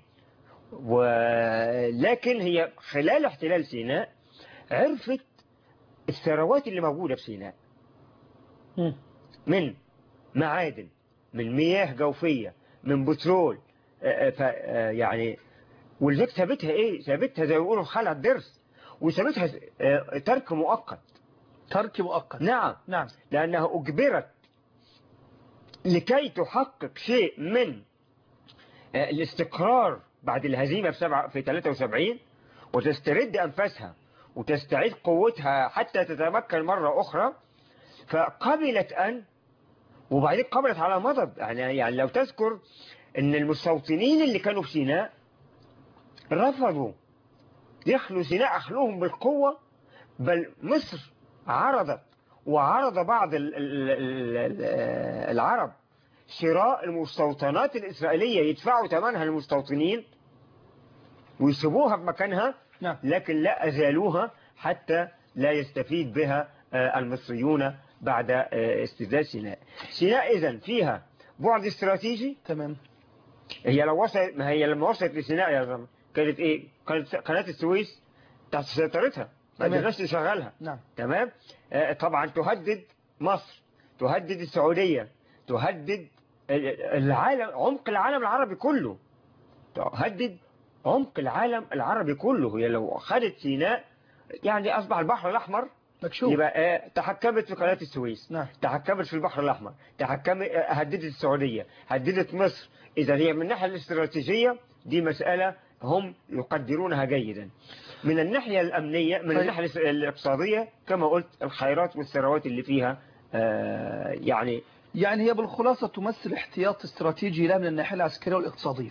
ولكن هي خلال احتلال سيناء عرفت الثروات اللي موجودة في سيناء مم. من معادن من مياه جوفية من بترول آه، آه، ف- آه، يعني ولذلك ثابتها ايه ثابتها زي ما بيقولوا خلع الضرس وثابتها آه، ترك مؤقت ترك مؤقت نعم نعم لأنها أجبرت لكي تحقق شيء من آه، الاستقرار بعد الهزيمة في, سبعة في 73 وتسترد أنفاسها وتستعيد قوتها حتى تتمكن مرة أخرى فقبلت أن وبعدين قبلت على مضض يعني, يعني لو تذكر أن المستوطنين اللي كانوا في سيناء رفضوا يخلوا سيناء أخلوهم بالقوة بل مصر عرضت وعرض بعض ال- ال- ال- ال- العرب شراء المستوطنات الإسرائيلية يدفعوا ثمنها للمستوطنين ويسيبوها بمكانها نعم لكن لا أزالوها حتى لا يستفيد بها آه، المصريون بعد آه، استرداد سيناء سيناء إذن فيها بعد استراتيجي تمام هي لو وصلت ما هي لما وصلت لسيناء يا زلمه كانت ايه كانت قناة السويس تحت سيطرتها ما تمام. قدرناش نشغلها نعم تمام آه، طبعا تهدد مصر تهدد السعودية تهدد ال- العالم عمق العالم العربي كله تهدد عمق العالم العربي كله هي لو خدت سيناء يعني أصبح البحر الأحمر مكشوف يبقى آه، تحكمت في قناة السويس نعم تحكمت في البحر الأحمر تحكمت آه، هددت السعودية هددت مصر إذا هي من الناحية الاستراتيجية دي مسألة هم يقدرونها جيدا من الناحية الأمنية من طيب. الناحية الاس- الاقتصادية كما قلت الخيرات والثروات اللي فيها آه، يعني يعني هي بالخلاصة تمثل احتياط استراتيجي لا من الناحية العسكرية والاقتصادية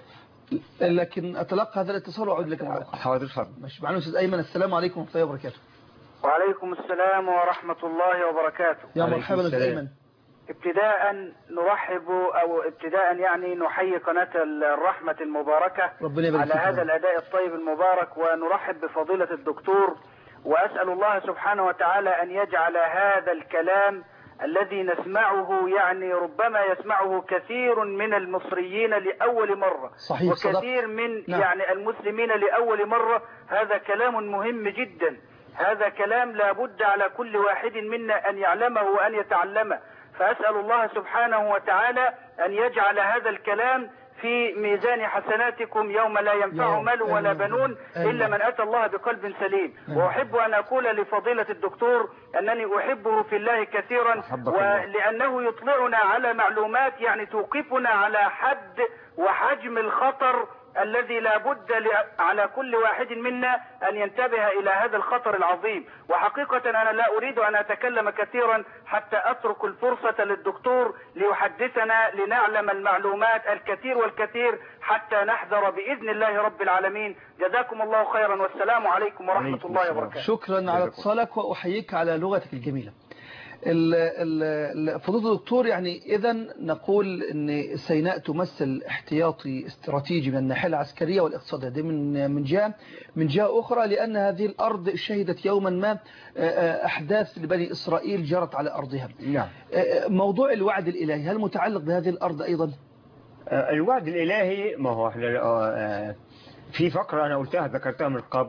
لكن أتلقى هذا الاتصال وأعود لك مرة أخرى حاضر فضل ماشي معنا أستاذ أيمن السلام عليكم ورحمة الله وبركاته وعليكم السلام ورحمة الله وبركاته يا عليكم مرحبا أستاذ السلام. أيمن ابتداء نرحب أو ابتداء يعني نحيي قناة الرحمة المباركة ربنا يبارك على فيك يا هذا رب. الأداء الطيب المبارك ونرحب بفضيلة الدكتور وأسأل الله سبحانه وتعالى أن يجعل هذا الكلام الذي نسمعه يعني ربما يسمعه كثير من المصريين لأول مرة صحيح، صدقت. وكثير من نعم. يعني المسلمين لأول مرة هذا كلام مهم جدا هذا كلام لابد على كل واحد منا أن يعلمه وأن يتعلمه فأسأل الله سبحانه وتعالى أن يجعل هذا الكلام في ميزان حسناتكم يوم لا ينفع يا رب. مال ولا آمين. بنون آمين. إلا من أتى الله بقلب سليم آمين. وأحب أن أقول لفضيلة الدكتور أنني أحبه في الله كثيرا أحبك الله. ولأنه يطلعنا على معلومات يعني توقفنا على حد وحجم الخطر الذي لا بد ل- على كل واحد منا أن ينتبه إلى هذا الخطر العظيم وحقيقة أنا لا أريد أن أتكلم كثيرا حتى أترك الفرصة للدكتور ليحدثنا لنعلم المعلومات الكثير والكثير حتى نحذر بإذن الله رب العالمين جزاكم الله خيرا والسلام عليكم ورحمة عليكم الله السلام. وبركاته شكرا على جزاكم. اتصالك وأحييك على لغتك الجميلة ال- ال- ال- فضيلة الدكتور يعني إذا نقول أن سيناء تمثل احتياطي استراتيجي من الناحية العسكرية والاقتصادية دي من من جهة من جهة أخرى لأن هذه الأرض شهدت يوما ما آه، آه، أحداث لبني إسرائيل جرت على أرضها نعم آه، موضوع الوعد الإلهي هل متعلق بهذه الأرض أيضا؟ آه، الوعد الإلهي ما هو احنا آه، آه، في فقرة أنا قلتها ذكرتها من قبل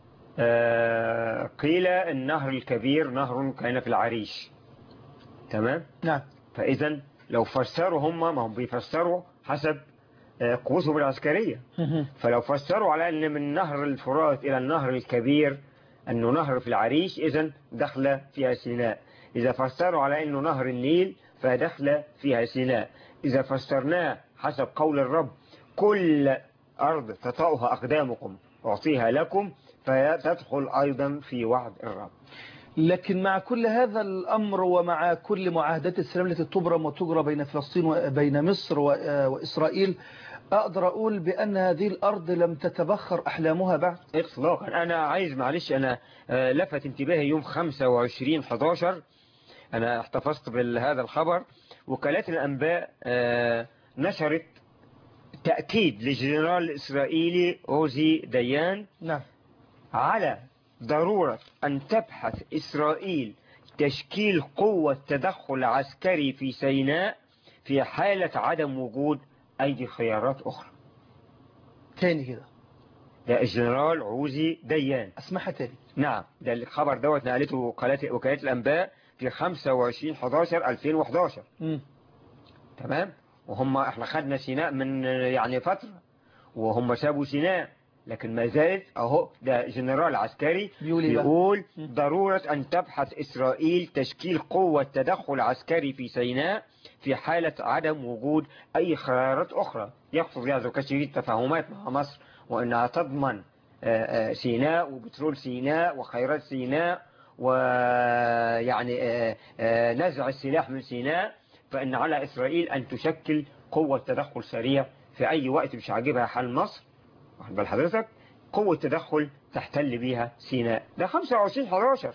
آه، قيل النهر الكبير نهر كان في العريش تمام نعم فإذا لو فسروا هم ما هم بيفسروا حسب آه، قوتهم العسكرية فلو فسروا على أن من نهر الفرات إلى النهر الكبير أنه نهر في العريش إذا دخل فيها سيناء إذا فسروا على أنه نهر النيل فدخل فيها سيناء إذا فسرناه حسب قول الرب كل أرض تطأها أقدامكم أعطيها لكم فتدخل أيضا في وعد الرب لكن مع كل هذا الأمر ومع كل معاهدات السلام التي تبرم وتجرى بين فلسطين وبين مصر و- وإسرائيل أقدر أقول بأن هذه الأرض لم تتبخر أحلامها بعد إطلاقا أنا عايز معلش أنا آه، لفت انتباهي يوم 25 11 أنا احتفظت بهذا الخبر وكالات الأنباء آه، نشرت تأكيد للجنرال الإسرائيلي أوزي ديان نعم على ضرورة أن تبحث إسرائيل تشكيل قوة تدخل عسكري في سيناء في حالة عدم وجود أي خيارات أخرى تاني كده ده الجنرال عوزي ديان أسمعها تاني نعم ده الخبر دوت نقلته وكالات وكالات الأنباء في 25 11 2011 مم. تمام وهم احنا خدنا سيناء من يعني فترة وهم سابوا سيناء لكن ما زالت اهو ده جنرال عسكري بيقول إيه بقى؟ بيقول مم. ضرورة أن تبحث إسرائيل تشكيل قوة تدخل عسكري في سيناء في حالة عدم وجود أي خيارات أخرى يقصد يعني كثير تفاهمات مع مصر وأنها تضمن آه، آه، سيناء وبترول سيناء وخيرات سيناء ويعني آه، آه، نزع السلاح من سيناء فإن على إسرائيل أن تشكل قوة تدخل سريع في أي وقت مش عاجبها حال مصر واخد بال حضرتك قوة تدخل تحتل بيها سيناء ده 25 11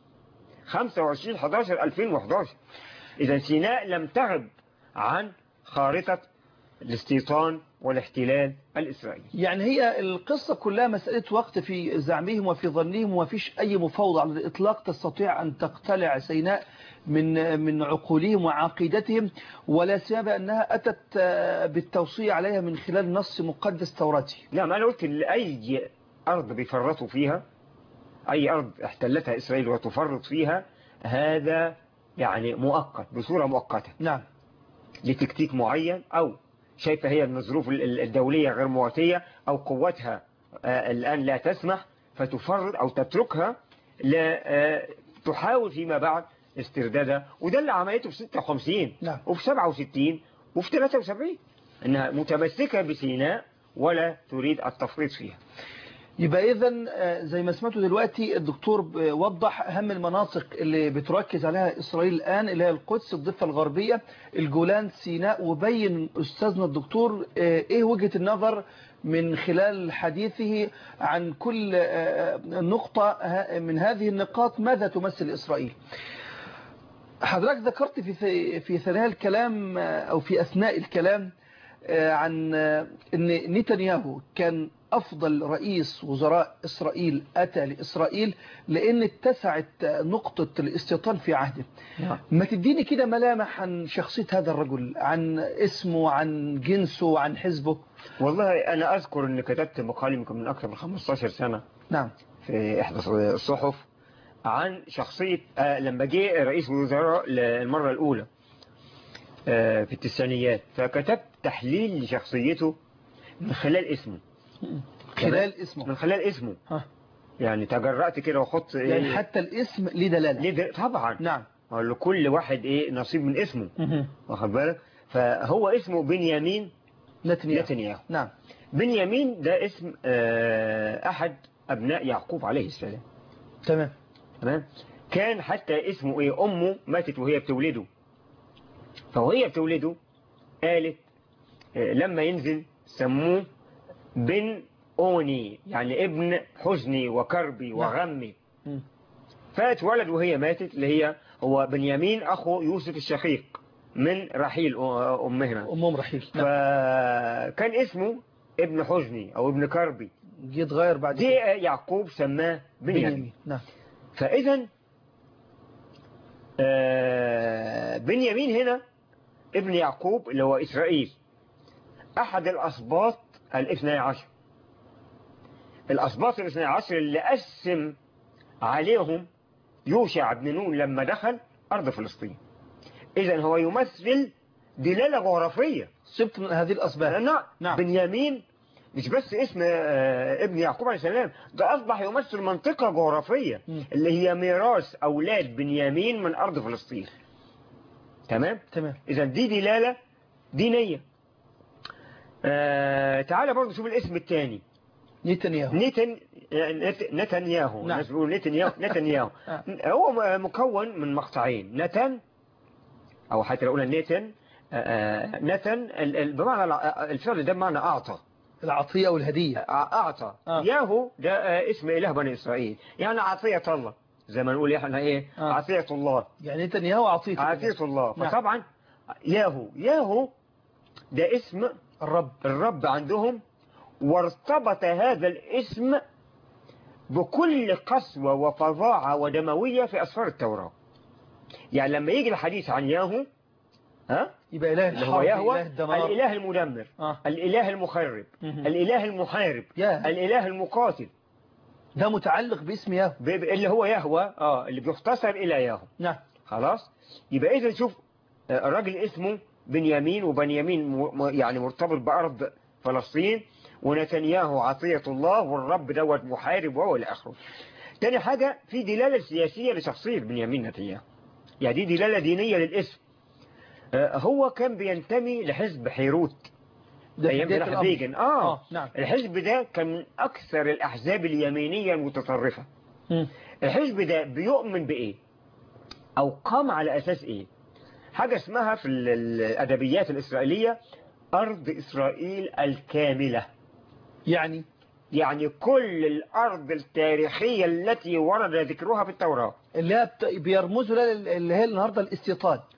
25 11 2011 إذا سيناء لم تغب عن خارطة الاستيطان والاحتلال الإسرائيلي يعني هي القصة كلها مسألة وقت في زعمهم وفي ظنهم وما فيش أي مفاوضة على الإطلاق تستطيع أن تقتلع سيناء من من عقولهم وعقيدتهم ولا سيما أنها أتت بالتوصية عليها من خلال نص مقدس توراتي نعم أنا قلت إن أي أرض بيفرطوا فيها أي أرض احتلتها إسرائيل وتفرط فيها هذا يعني مؤقت بصورة مؤقتة نعم لتكتيك معين أو شايفة هي أن الظروف الدولية غير مواتية أو قوتها الآن لا تسمح فتفرط أو تتركها لا تحاول فيما بعد استردادها وده اللي عملته في 56 نعم. وفي 67 وفي 73 انها متمسكة بسيناء ولا تريد التفريط فيها يبقى إذا زي ما سمعتوا دلوقتي الدكتور وضح أهم المناطق اللي بتركز عليها إسرائيل الآن اللي هي القدس الضفة الغربية الجولان سيناء وبين أستاذنا الدكتور إيه وجهة النظر من خلال حديثه عن كل نقطة من هذه النقاط ماذا تمثل إسرائيل حضرتك ذكرت في في ثنايا الكلام أو في أثناء الكلام عن أن نتنياهو كان أفضل رئيس وزراء إسرائيل أتى لإسرائيل لأن اتسعت نقطة الاستيطان في عهده ما تديني كده ملامح عن شخصية هذا الرجل عن اسمه عن جنسه عن حزبه والله أنا أذكر أن كتبت مقال يمكن من أكثر من 15 سنة نعم في إحدى الصحف عن شخصية لما جه رئيس الوزراء للمرة الأولى في التسعينيات فكتبت تحليل لشخصيته من خلال اسمه خلال اسمه من خلال اسمه ها. يعني تجرأت كده واحط يعني حتى الاسم ليه دلالة ليه طبعا نعم لكل واحد ايه نصيب من اسمه واخد بالك فهو اسمه بنيامين نتنياهو نتنياهو نعم بنيامين ده اسم آه احد ابناء يعقوب عليه السلام تمام تمام كان حتى اسمه ايه امه ماتت وهي بتولده فوهي بتولده قالت آه لما ينزل سموه بن أوني يعني ابن حزني وكربي وغمي فاتولد وهي ماتت اللي هي هو بنيامين أخو يوسف الشقيق من رحيل أمهما أمهم رحيل نعم. فكان اسمه ابن حزني أو ابن كربي جه اتغير بعد دي يعقوب سماه بنيامين, بنيامين. نعم فإذا بنيامين هنا ابن يعقوب اللي هو إسرائيل أحد الأسباط الاثنى عشر الأسباط الاثنى عشر اللي قسم عليهم يوشع بن نون لما دخل أرض فلسطين إذا هو يمثل دلالة جغرافية سبت من هذه الأسباب نعم. نعم بنيامين مش بس اسم ابن يعقوب عليه السلام ده أصبح يمثل منطقة جغرافية م. اللي هي ميراث أولاد بنيامين من أرض فلسطين تمام تمام إذا دي دلالة دينية آه تعالى برضه شوف الاسم الثاني نتنياهو نتن نتنياهو نعم. الناس بيقولوا نتنياهو نتنياهو هو مكون من مقطعين نتن او حتى لو قلنا نتن نتن بمعنى الفعل ده بمعنى اعطى العطية والهدية اعطى آه. ياهو ده اسم اله بني اسرائيل يعني عطية الله زي ما نقول احنا ايه آه. عطية الله يعني نتنياهو عطية عطية الله نعم. فطبعا ياهو ياهو ده اسم الرب الرب عندهم وارتبط هذا الاسم بكل قسوة وفظاعة ودموية في أسفار التوراة يعني لما يجي الحديث عن ياهو ها يبقى إله اللي هو الحرب يهوى إله الدمار الإله المدمر آه. الإله المخرب مهم. الإله المحارب ياه. الإله المقاتل ده متعلق باسم ياهو ب- ب- اللي هو يهوى اه اللي بيختصر إلى ياهو نعم خلاص يبقى إذا شوف آه، الراجل اسمه بنيامين وبنيامين م- م- يعني مرتبط بأرض فلسطين ونتنياهو عطية الله والرب دوت محارب وهو إلى آخره تاني حاجة في دلالة سياسية لشخصية بنيامين نتنياهو يعني دي دلالة دينية للاسم آه، هو كان بينتمي لحزب حيروت ده في أيام بداية جناح الأمر. بيجن آه. آه نعم الحزب ده كان من أكثر الأحزاب اليمينية المتطرفة مم. الحزب ده بيؤمن بإيه أو قام على أساس إيه حاجة اسمها في ال- الأدبيات الإسرائيلية أرض إسرائيل الكاملة يعني يعني كل الأرض التاريخية التي ورد ذكرها في التوراة اللي هي بت- بيرمزوا لها اللي هي النهارده الاستيطان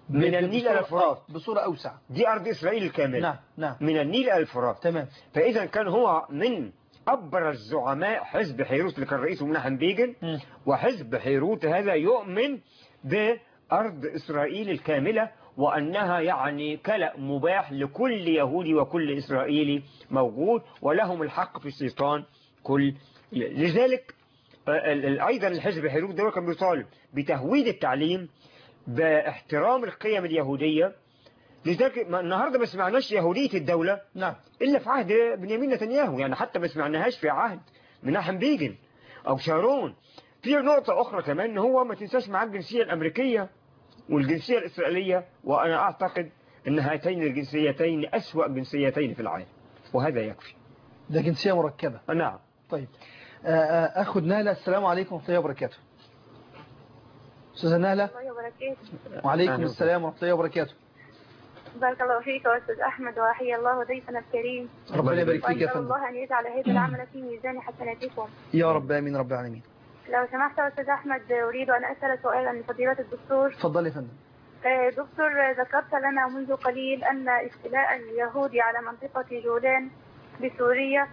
من النيل بصورة- إلى الفرات آه، بصورة أوسع دي أرض إسرائيل الكاملة نعم نعم من النيل إلى الفرات تمام فإذا كان هو من أبرز زعماء حزب حيروت اللي كان رئيسه مناحم بيجن مم. وحزب حيروت هذا يؤمن بأرض إسرائيل الكاملة وأنها يعني كلأ مباح لكل يهودي وكل إسرائيلي موجود ولهم الحق في الشيطان كل لذلك آه، ال- ال- أيضا الحزب حيروت ده كان بيطالب بتهويد التعليم باحترام القيم اليهودية لذلك ما- النهاردة ما سمعناش يهودية الدولة نعم إلا في عهد بنيامين نتنياهو يعني حتى ما سمعناهاش في عهد مناحم بيجن أو شارون في نقطة أخرى كمان إن هو ما تنساش معاه الجنسية الأمريكية والجنسية الإسرائيلية وأنا أعتقد أن هاتين الجنسيتين أسوأ جنسيتين في العالم وهذا يكفي ده جنسية مركبة نعم طيب آه، آه، أخذ نهلة السلام عليكم ورحمة الله وبركاته أستاذة نهلة الله وبركاته وعليكم أهلا السلام ورحمة الله وبركاته بارك الله فيك يا أستاذ أحمد وحيا الله ضيفنا الكريم ربنا يبارك فيك يا وأسأل فندم الله أن يجعل هذا العمل في ميزان حسناتكم يا رب آمين رب العالمين لو سمحت يا أستاذ أحمد أريد أن أسأل سؤالا من فضيلة الدكتور اتفضل يا فندم آه، دكتور آه، ذكرت لنا منذ قليل أن استيلاء اليهود على منطقة جولان بسوريا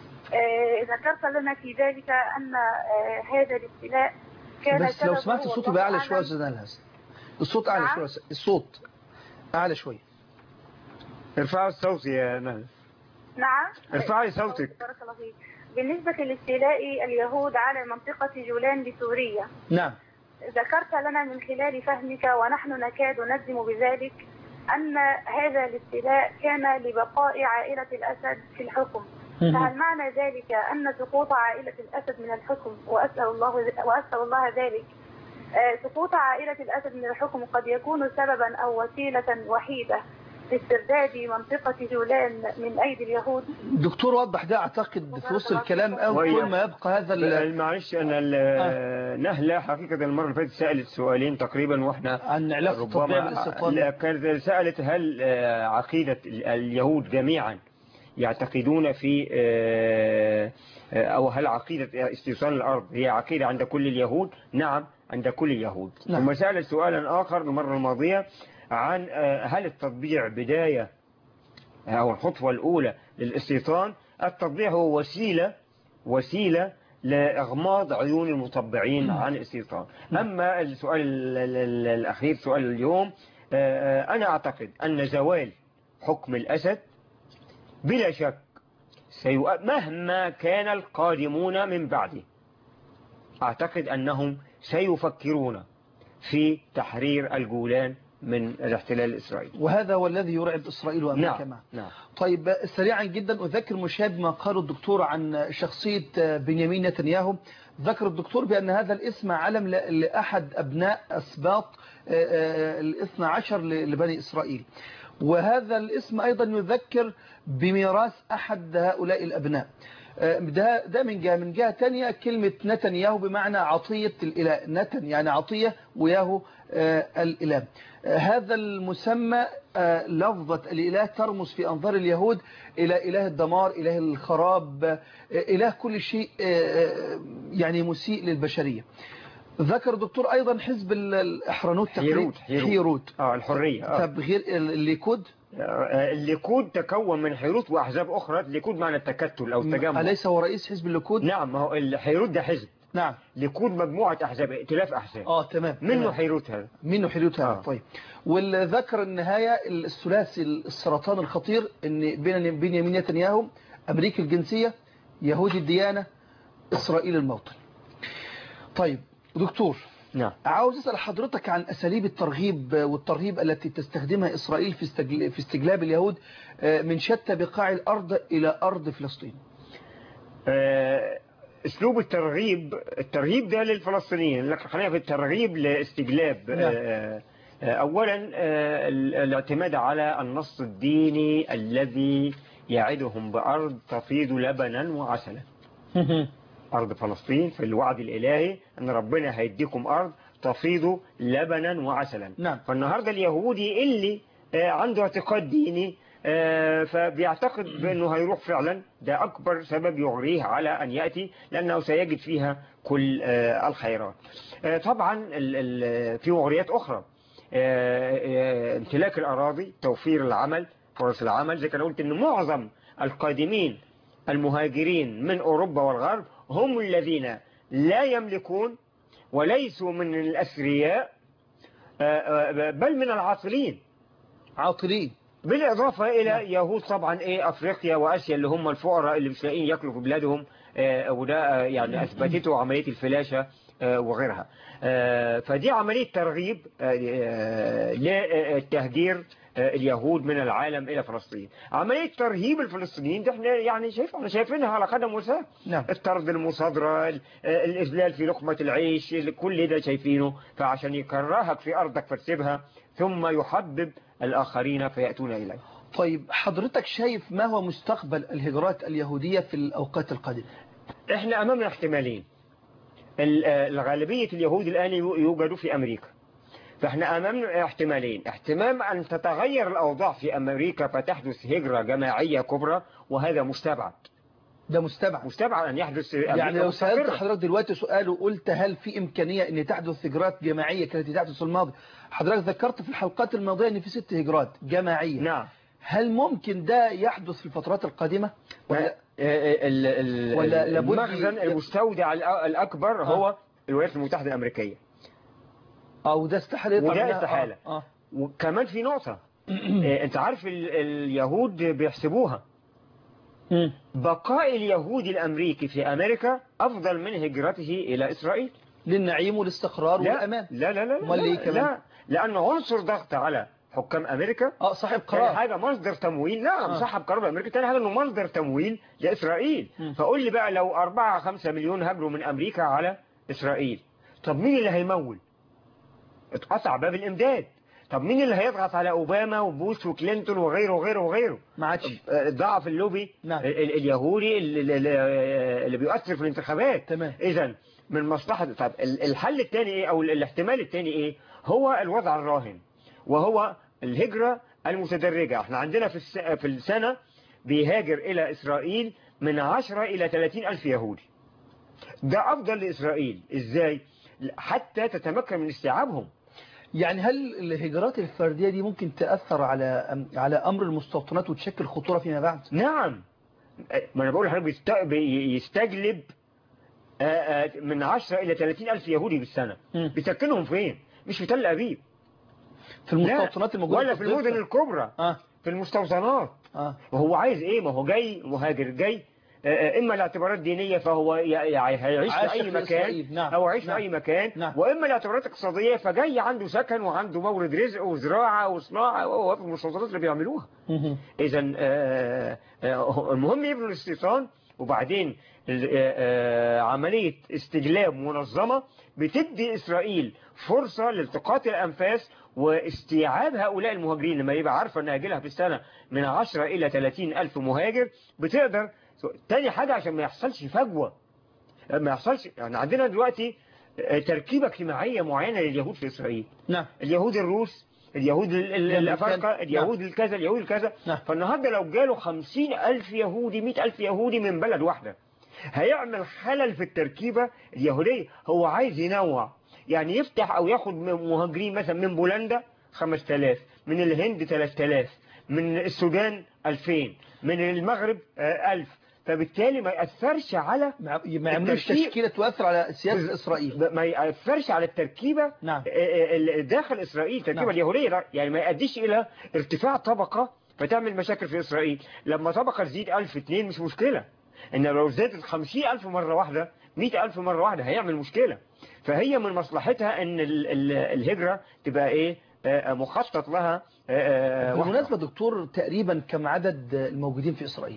آه، ذكرت لنا في ذلك أن آه، هذا الاستيلاء كان بس لو سببه سمحت الصوت والله يبقى أعلى شوية يا أعلم. أستاذ نهلة الصوت أعلى نعم. شوية الصوت أعلى شوية ارفعوا الصوت يا نهل نعم ارفعي صوتك بارك الله فيك بالنسبة لاستيلاء اليهود على منطقة جولان بسوريا نعم ذكرت لنا من خلال فهمك ونحن نكاد نجزم بذلك أن هذا الاستيلاء كان لبقاء عائلة الأسد في الحكم فهل معنى ذلك أن سقوط عائلة الأسد من الحكم وأسأل الله وأسأل الله ذلك آه، سقوط عائلة الأسد من الحكم قد يكون سببا أو وسيلة وحيدة في استرداد منطقة جولان من أيدي اليهود دكتور وضح ده أعتقد في وسط الكلام أو وهي- كل ما يبقى هذا ال- معلش أنا ال- نهلة حقيقة المرة اللي فاتت سألت سؤالين تقريبا وإحنا عن علاقة التطبيع ربما بالاستيطان لا، كانت سألت هل آه، عقيدة ال- اليهود جميعا يعتقدون في آه، آه، أو هل عقيدة استيصال الأرض هي عقيدة عند كل اليهود نعم عند كل اليهود نعم. ثم سألت سؤالا آخر المرة الماضية عن آه، هل التطبيع بداية أو الخطوة الأولى للاستيطان التطبيع هو وسيلة وسيلة لإغماض عيون المطبعين عن الاستيطان أما السؤال ال- ال- ال- الأخير سؤال اليوم آه، آه، أنا أعتقد أن زوال حكم الأسد بلا شك سيؤ... مهما كان القادمون من بعده أعتقد أنهم سيفكرون في تحرير الجولان من الاحتلال الإسرائيلي وهذا هو الذي يرعب إسرائيل وأمريكا نعم معه نعم طيب سريعا جدا أذكر مشاهد ما قاله الدكتور عن شخصية بنيامين نتنياهو ذكر الدكتور بأن هذا الاسم علم ل- لأحد أبناء أسباط آه، آه، الاثنى عشر ل- لبني إسرائيل وهذا الاسم أيضا يذكر بميراث أحد هؤلاء الأبناء آه، ده ده من جهة من جهة تانية كلمة نتنياهو بمعنى عطية الإله نتن يعني عطية وياهو آه، الإله آه، هذا المسمى آه، لفظة الإله ترمز في أنظار اليهود إلى إله الدمار إله الخراب آه، إله كل شيء آه، آه، يعني مسيء للبشرية ذكر الدكتور أيضا حزب ال- الإحرانوت تقريبا حيروت حيروت, حيروت آه الحرية آه. طب غير ال- الليكود آه، الليكود تكون من حيروت وأحزاب أخرى الليكود معنى التكتل أو التجمع أليس هو رئيس حزب الليكود نعم ما هو الحيروت ده حزب نعم ليكود مجموعة أحزاب ائتلاف أحزاب اه تمام منه تمام. حيروت هذا منه حيروت هذا آه. طيب والذكر النهاية الثلاثي السرطان الخطير ان بين بنيامين نتنياهو امريكي الجنسية يهودي الديانة اسرائيل الموطن طيب دكتور نعم عاوز اسال حضرتك عن اساليب الترغيب والترهيب التي تستخدمها اسرائيل في استجل- في استجلاب اليهود آه، من شتى بقاع الارض الى ارض فلسطين آه، اسلوب الترغيب الترهيب ده للفلسطينيين لكن خلينا في الترغيب لاستجلاب نعم. آه، آه، اولا آه، ال- الاعتماد على النص الديني الذي يعدهم بارض تفيض لبنا وعسلا أرض فلسطين في الوعد الإلهي أن ربنا هيديكم أرض تفيض لبنا وعسلا نعم. فالنهاردة اليهودي اللي آه، عنده اعتقاد ديني آه، فبيعتقد بأنه هيروح فعلا ده أكبر سبب يغريه على أن يأتي لأنه سيجد فيها كل آه، الخيرات آه، طبعا ال- ال- في مغريات أخرى آه، امتلاك الأراضي توفير العمل فرص العمل زي كان قلت ان معظم القادمين المهاجرين من أوروبا والغرب هم الذين لا يملكون وليسوا من الأثرياء آه، آه، بل من العاطلين عاطلين بالإضافة إلى يهود طبعا إيه أفريقيا وآسيا اللي هم الفقراء اللي مش لاقيين ياكلوا في بلادهم آه، وده آه، يعني أثبتته عملية الفلاشة آه، وغيرها آه، فدي عملية ترغيب آه، آه، للتهجير آه، اليهود من العالم إلى فلسطين عملية ترهيب الفلسطينيين ده احنا يعني شايف احنا شايفينها على قدم وساق نعم الطرد المصادرة ال- آه، الإذلال في لقمة العيش كل ده شايفينه فعشان يكرهك في أرضك فتسيبها ثم يحبب الآخرين فيأتون إليه طيب حضرتك شايف ما هو مستقبل الهجرات اليهودية في الأوقات القادمة احنا امامنا احتمالين ال- آه، الغالبية اليهود الآن يو- يوجدوا في أمريكا فاحنا أمامنا احتمالين احتمال أن تتغير الأوضاع في أمريكا فتحدث هجرة جماعية كبرى وهذا مستبعد ده مستبعد مستبعد أن يحدث يعني أمريكا لو سألت مستقرة. حضرتك دلوقتي سؤال وقلت هل في إمكانية أن تحدث هجرات جماعية كانت تحدث في الماضي حضرتك ذكرت في الحلقات الماضية أن في ست هجرات جماعية نعم هل ممكن ده يحدث في الفترات القادمة ولا آه، ال- ال- ولا لابد المخزن ي- المستودع الأ- الأكبر هو الولايات المتحدة الأمريكية أو ده استحالة يطلع وده منها؟ استحالة. آه. آه. وكمان في نقطة آه، انت عارف ال- اليهود بيحسبوها مم. بقاء اليهودي الأمريكي في أمريكا أفضل من هجرته إلى إسرائيل للنعيم والاستقرار لا والأمان لا لا لا أمال ليه لا, كمان؟ لا لأن عنصر ضغط على حكام أمريكا اه صاحب تاني قرار حاجة مصدر تمويل نعم آه. صاحب قرار أمريكا تاني حاجة إنه مصدر تمويل لإسرائيل مم. فقول لي بقى لو 4 5 مليون هاجروا من أمريكا على إسرائيل طب مين اللي هيمول اتقطع باب الإمداد طب مين اللي هيضغط على أوباما وبوش وكلينتون وغيره وغيره وغيره ما عادش ضعف اللوبي نعم. ال- ال- اليهودي اللي, اللي اللي بيؤثر في الانتخابات تمام اذا من مصلحة طب ال- الحل الثاني ايه او ال- الاحتمال الثاني ايه هو الوضع الراهن وهو الهجرة المتدرجة احنا عندنا في الس- في السنة بيهاجر الى اسرائيل من 10 الى 30 الف يهودي ده افضل لاسرائيل ازاي حتى تتمكن من استيعابهم يعني هل الهجرات الفردية دي ممكن تأثر على على أمر المستوطنات وتشكل خطورة فيما بعد نعم ما انا بقول لحضرتك بيست- بيستجلب آه، آه، من 10 الى 30 الف يهودي بالسنة مم. بيسكنهم فين مش في تل ابيب في لا، المستوطنات الموجودة ولا في المدن الضفة. الكبرى اه في المستوطنات اه وهو عايز ايه ما هو جاي مهاجر جاي آه، آه، اما لاعتبارات دينية فهو ي- ي- هيعيش عاش في اي في مكان إسرائيل، نعم، او يعيش نعم، في اي مكان نعم. واما لاعتبارات اقتصادية فجاي عنده سكن وعنده مورد رزق وزراعة وصناعة وهو في المستوطنات اللي بيعملوها مهم. اذا المهم يبنوا الاستيطان وبعدين ال- آه، آه، عملية استجلاب منظمة بتدي إسرائيل فرصة لالتقاط الأنفاس واستيعاب هؤلاء المهاجرين لما يبقى عارفة أن هيجيلها في السنة من 10 إلى 30 ألف مهاجر بتقدر تاني حاجة عشان ما يحصلش فجوة ما يحصلش يعني عندنا دلوقتي آه، تركيبة اجتماعية معينة لليهود في إسرائيل نعم اليهود الروس اليهود ال- ال- الأمريكان. الأفارقة اليهود الكذا اليهود الكذا نعم. فالنهاردة لو جاله خمسين ألف يهودي مئة ألف يهودي من بلد واحدة هيعمل خلل في التركيبة اليهودية هو عايز ينوع يعني يفتح أو ياخد من مهاجرين مثلا من بولندا 5000 من الهند 3000 من السودان 2000 من المغرب آه، 1000 فبالتالي ما يأثرش على ما ما يعملوش التركيب- تشكيلة تؤثر على سياسة إسرائيل ما يأثرش على التركيبة نعم. آه، آه، داخل إسرائيل التركيبة نعم. اليهودية لا، يعني ما يؤديش إلى ارتفاع طبقة فتعمل مشاكل في إسرائيل لما طبقة تزيد ألف اتنين مش مشكلة إن لو زادت خمسين ألف مرة واحدة مئة ألف مرة واحدة هيعمل مشكلة فهي من مصلحتها إن ال- ال- الهجرة تبقى إيه آه، مخطط لها آه، آه، واحدة. بالمناسبة دكتور تقريبا كم عدد الموجودين في إسرائيل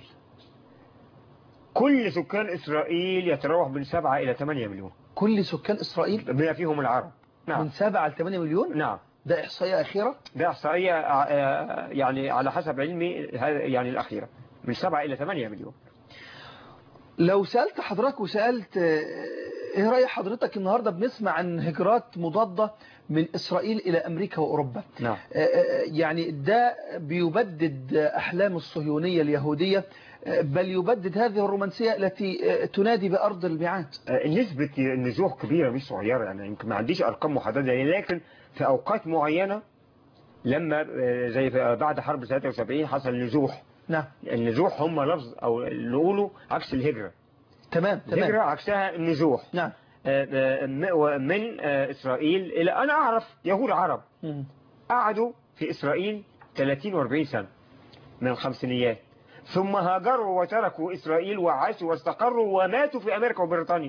كل سكان إسرائيل يتراوح من سبعة إلى ثمانية مليون كل سكان إسرائيل بما فيهم العرب من نعم 7 ل 8 مليون نعم ده إحصائية أخيرة ده إحصائية آه، يعني على حسب علمي هذا يعني الأخيرة من 7 إلى 8 مليون لو سألت حضرتك وسألت آه، ايه رأي حضرتك النهاردة بنسمع عن هجرات مضادة من إسرائيل إلى أمريكا وأوروبا نعم آه، آه، يعني ده بيبدد أحلام الصهيونية اليهودية بل يبدد هذه الرومانسية التي تنادي بأرض الميعاد آه، نسبة النزوح كبيرة مش صغيرة يعني يمكن ما عنديش أرقام محددة لكن في أوقات معينة لما آه، زي في- بعد حرب 73 حصل نزوح نعم النزوح هم لفظ أو نقوله عكس الهجرة تمام الهجرة تمام عكسها النزوح نعم آه، آه، م- من آه، إسرائيل إلى أنا أعرف يهود عرب مم. قعدوا في إسرائيل 30 و40 سنة من الخمسينيات ثم هاجروا وتركوا إسرائيل وعاشوا واستقروا وماتوا في أمريكا وبريطانيا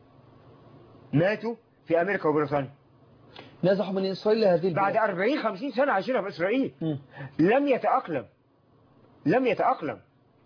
ماتوا في أمريكا وبريطانيا نزحوا من إسرائيل لهذه بعد البلاد 40 50 سنة عايشين في إسرائيل مم. لم يتأقلم لم يتأقلم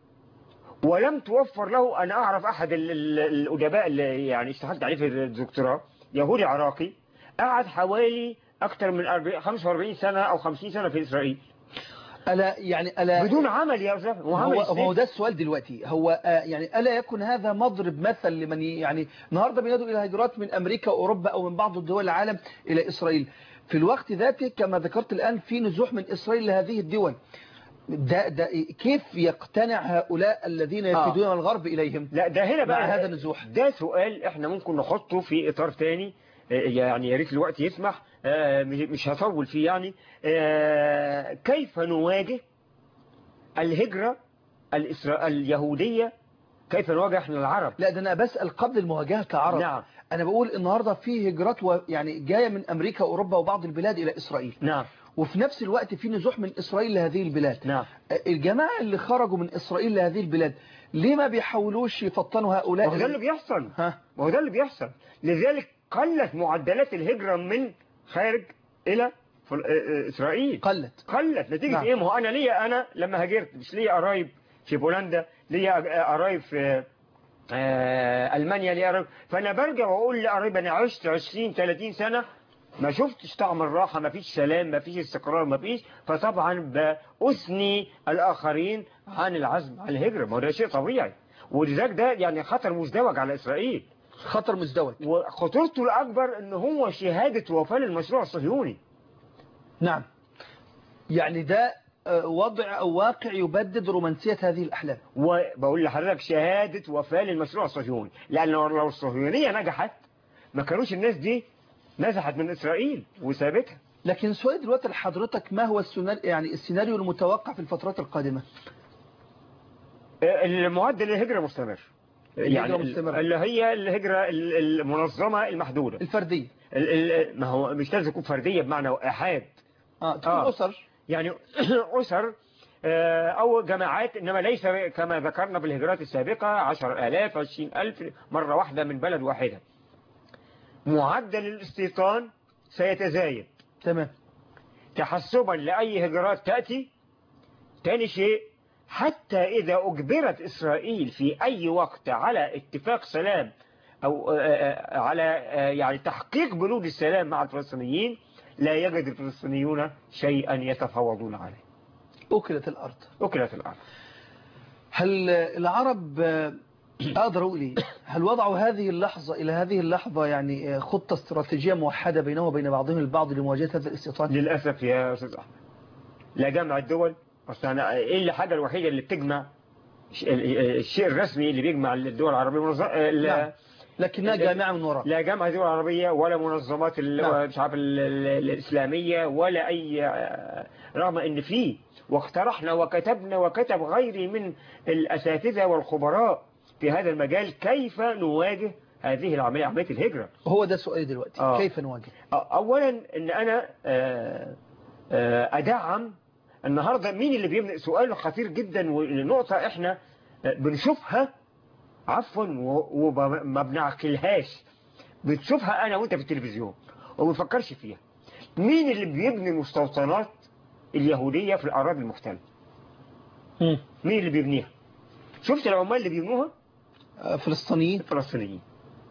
ولم توفر له أن أعرف أحد ال- ال- الأدباء اللي يعني اشتغلت عليه في الدكتوراه يهودي عراقي قعد حوالي أكثر من 40 45 سنة أو 50 سنة في إسرائيل ألا يعني ألا بدون عمل يا أستاذ وعمل هو, هو إزاي؟ ده السؤال دلوقتي هو آه، يعني ألا يكن هذا مضرب مثل لمن ي- يعني النهاردة بينادوا إلى هجرات من أمريكا وأوروبا أو من بعض الدول العالم إلى إسرائيل في الوقت ذاته كما ذكرت الآن في نزوح من إسرائيل لهذه الدول ده, ده كيف يقتنع هؤلاء الذين يفيدون من الغرب إليهم لا ده هنا بقى مع هذا النزوح ده سؤال احنا ممكن نحطه في اطار تاني آه، يعني يا ريت الوقت يسمح آه، مش مش هطول فيه يعني آه، كيف نواجه الهجرة الإسرا... اليهودية كيف نواجه احنا العرب لا ده أنا بسأل قبل المواجهة كعرب نعم أنا بقول النهاردة في هجرات و- يعني جاية من أمريكا وأوروبا وبعض البلاد إلى إسرائيل نعم وفي نفس الوقت في نزوح من إسرائيل لهذه البلاد نعم الجماعة اللي خرجوا من إسرائيل لهذه البلاد ليه ما بيحاولوش يفطنوا هؤلاء وهو ده اللي بيحصل ها وهو ده اللي بيحصل لذلك قلت معدلات الهجرة من خارج إلى فل- آه، آه، إسرائيل قلت قلت نتيجة نعم. ايه ما هو انا ليا انا لما هاجرت مش ليا قرايب في بولندا ليا قرايب في آه، المانيا ليا قرايب فانا برجع واقول لقرايب انا عشت 20 30 سنة ما شفتش طعم الراحة ما فيش سلام ما فيش استقرار ما فيش فطبعا بأثني الآخرين عن العزم على الهجرة ما هو ده شيء طبيعي ولذلك ده يعني خطر مزدوج على إسرائيل خطر مزدوج وخطورته الأكبر إن هو شهادة وفاة للمشروع الصهيوني نعم يعني ده آه، وضع أو واقع يبدد رومانسية هذه الأحلام وبقول لحضرتك شهادة وفاة للمشروع الصهيوني لأن لو الصهيونية نجحت ما كانوش الناس دي نزحت من إسرائيل وسابتها لكن سؤال دلوقتي لحضرتك ما هو السيناريو يعني السيناريو المتوقع في الفترات القادمة المعدل الهجرة مستمر الهجرة مستمرة. اللي هي الهجرة المنظمة المحدودة الفردية ال- ال- ما هو مش لازم تكون فردية بمعنى إحاد آه تكون آه. أسر يعني أسر آه، أو جماعات إنما ليس كما ذكرنا في الهجرات السابقة عشر آلاف عشرين ألف مرة واحدة من بلد واحدة معدل الاستيطان سيتزايد تمام تحسبا لأي هجرات تأتي تاني شيء حتى إذا أجبرت إسرائيل في أي وقت على اتفاق سلام أو آه، آه، على آه، يعني تحقيق بنود السلام مع الفلسطينيين لا يجد الفلسطينيون شيئا يتفاوضون عليه أكلت الأرض أكلت الأرض هل العرب آه، أقدر أقول إيه؟ هل وضعوا هذه اللحظة إلى هذه اللحظة يعني آه، خطة استراتيجية موحدة بينهم وبين بعضهم البعض لمواجهة هذا الاستيطان؟ للأسف يا أستاذ أحمد لا جمع الدول أصل أنا إيه الحاجة الوحيدة اللي بتجمع ش- ال- الشيء الرسمي اللي بيجمع الدول العربية منظ... لا, نعم. لكنها جامعة من وراء لا جامعة الدول العربية ولا منظمات ال... نعم. مش عارف ال... ال- الإسلامية ولا أي آه، رغم إن فيه واقترحنا وكتبنا وكتب غيري من الأساتذة والخبراء في هذا المجال كيف نواجه هذه العملية عملية الهجرة هو ده سؤالي دلوقتي آه. كيف نواجه؟ اولا ان انا آه، آه، ادعم النهاردة مين اللي بيبني سؤال خطير جدا ونقطة احنا آه، بنشوفها عفوا و- وما بنعقلهاش بتشوفها انا وانت في التلفزيون وما بنفكرش فيها مين اللي بيبني المستوطنات اليهودية في الاراضي المحتلة مين اللي بيبنيها شفت العمال اللي بيبنوها آه، فلسطينيين الفلسطينيين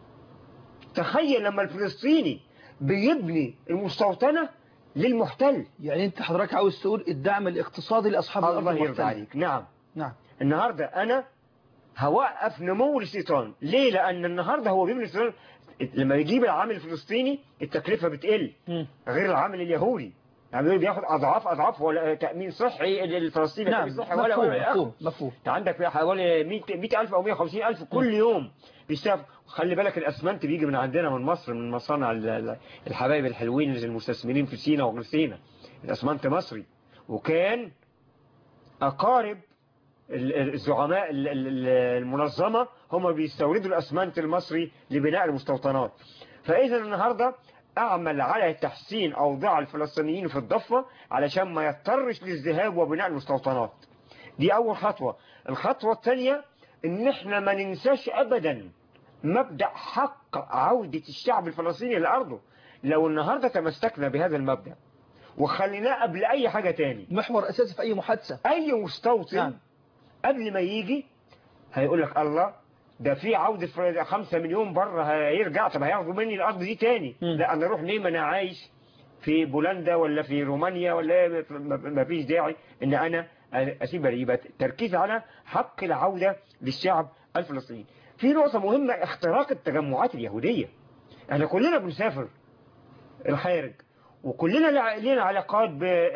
تخيل لما الفلسطيني بيبني المستوطنة للمحتل يعني أنت حضرتك عاوز تقول الدعم الاقتصادي لأصحاب الأرض الله يرضى المحتلة. عليك نعم نعم النهاردة أنا هوقف نمو الاستيطان ليه لأن النهاردة هو بيبني الاستيطان لما يجيب العامل الفلسطيني التكلفة بتقل مم. غير العامل اليهودي يعني بيقول بياخد اضعاف اضعاف ولا تامين صحي للفلسطيني نعم تأمين صحي ولا مفهوم ولا مفهوم مفهوم انت عندك في حوالي 100000 او 150000 كل يوم بيشتغل خلي بالك الاسمنت بيجي من عندنا من مصر من مصانع ال- ال- الحبايب الحلوين المستثمرين في سينا وغير سينا الاسمنت مصري وكان اقارب ال- ال- الزعماء ال- ال- المنظمة هم بيستوردوا الاسمنت المصري لبناء المستوطنات فاذا النهاردة اعمل على تحسين اوضاع الفلسطينيين في الضفة علشان ما يضطرش للذهاب وبناء المستوطنات دي اول خطوة الخطوة الثانية ان احنا ما ننساش ابدا مبدأ حق عودة الشعب الفلسطيني لأرضه لو النهاردة تمسكنا بهذا المبدأ وخليناه قبل أي حاجة تاني محور أساسي في أي محادثة أي مستوطن نعم. قبل ما يجي هيقول لك الله ده في عودة فر- خمسة مليون بره هيرجع طب هياخدوا مني الأرض دي تاني مم. لا أنا أروح ليه ما أنا عايش في بولندا ولا في رومانيا ولا إيه؟ ما ما فيش داعي إن أنا أسيب يبقى تركيز على حق العودة للشعب الفلسطيني في نقطة مهمة اختراق التجمعات اليهودية احنا كلنا بنسافر الخارج وكلنا لع- لنا علاقات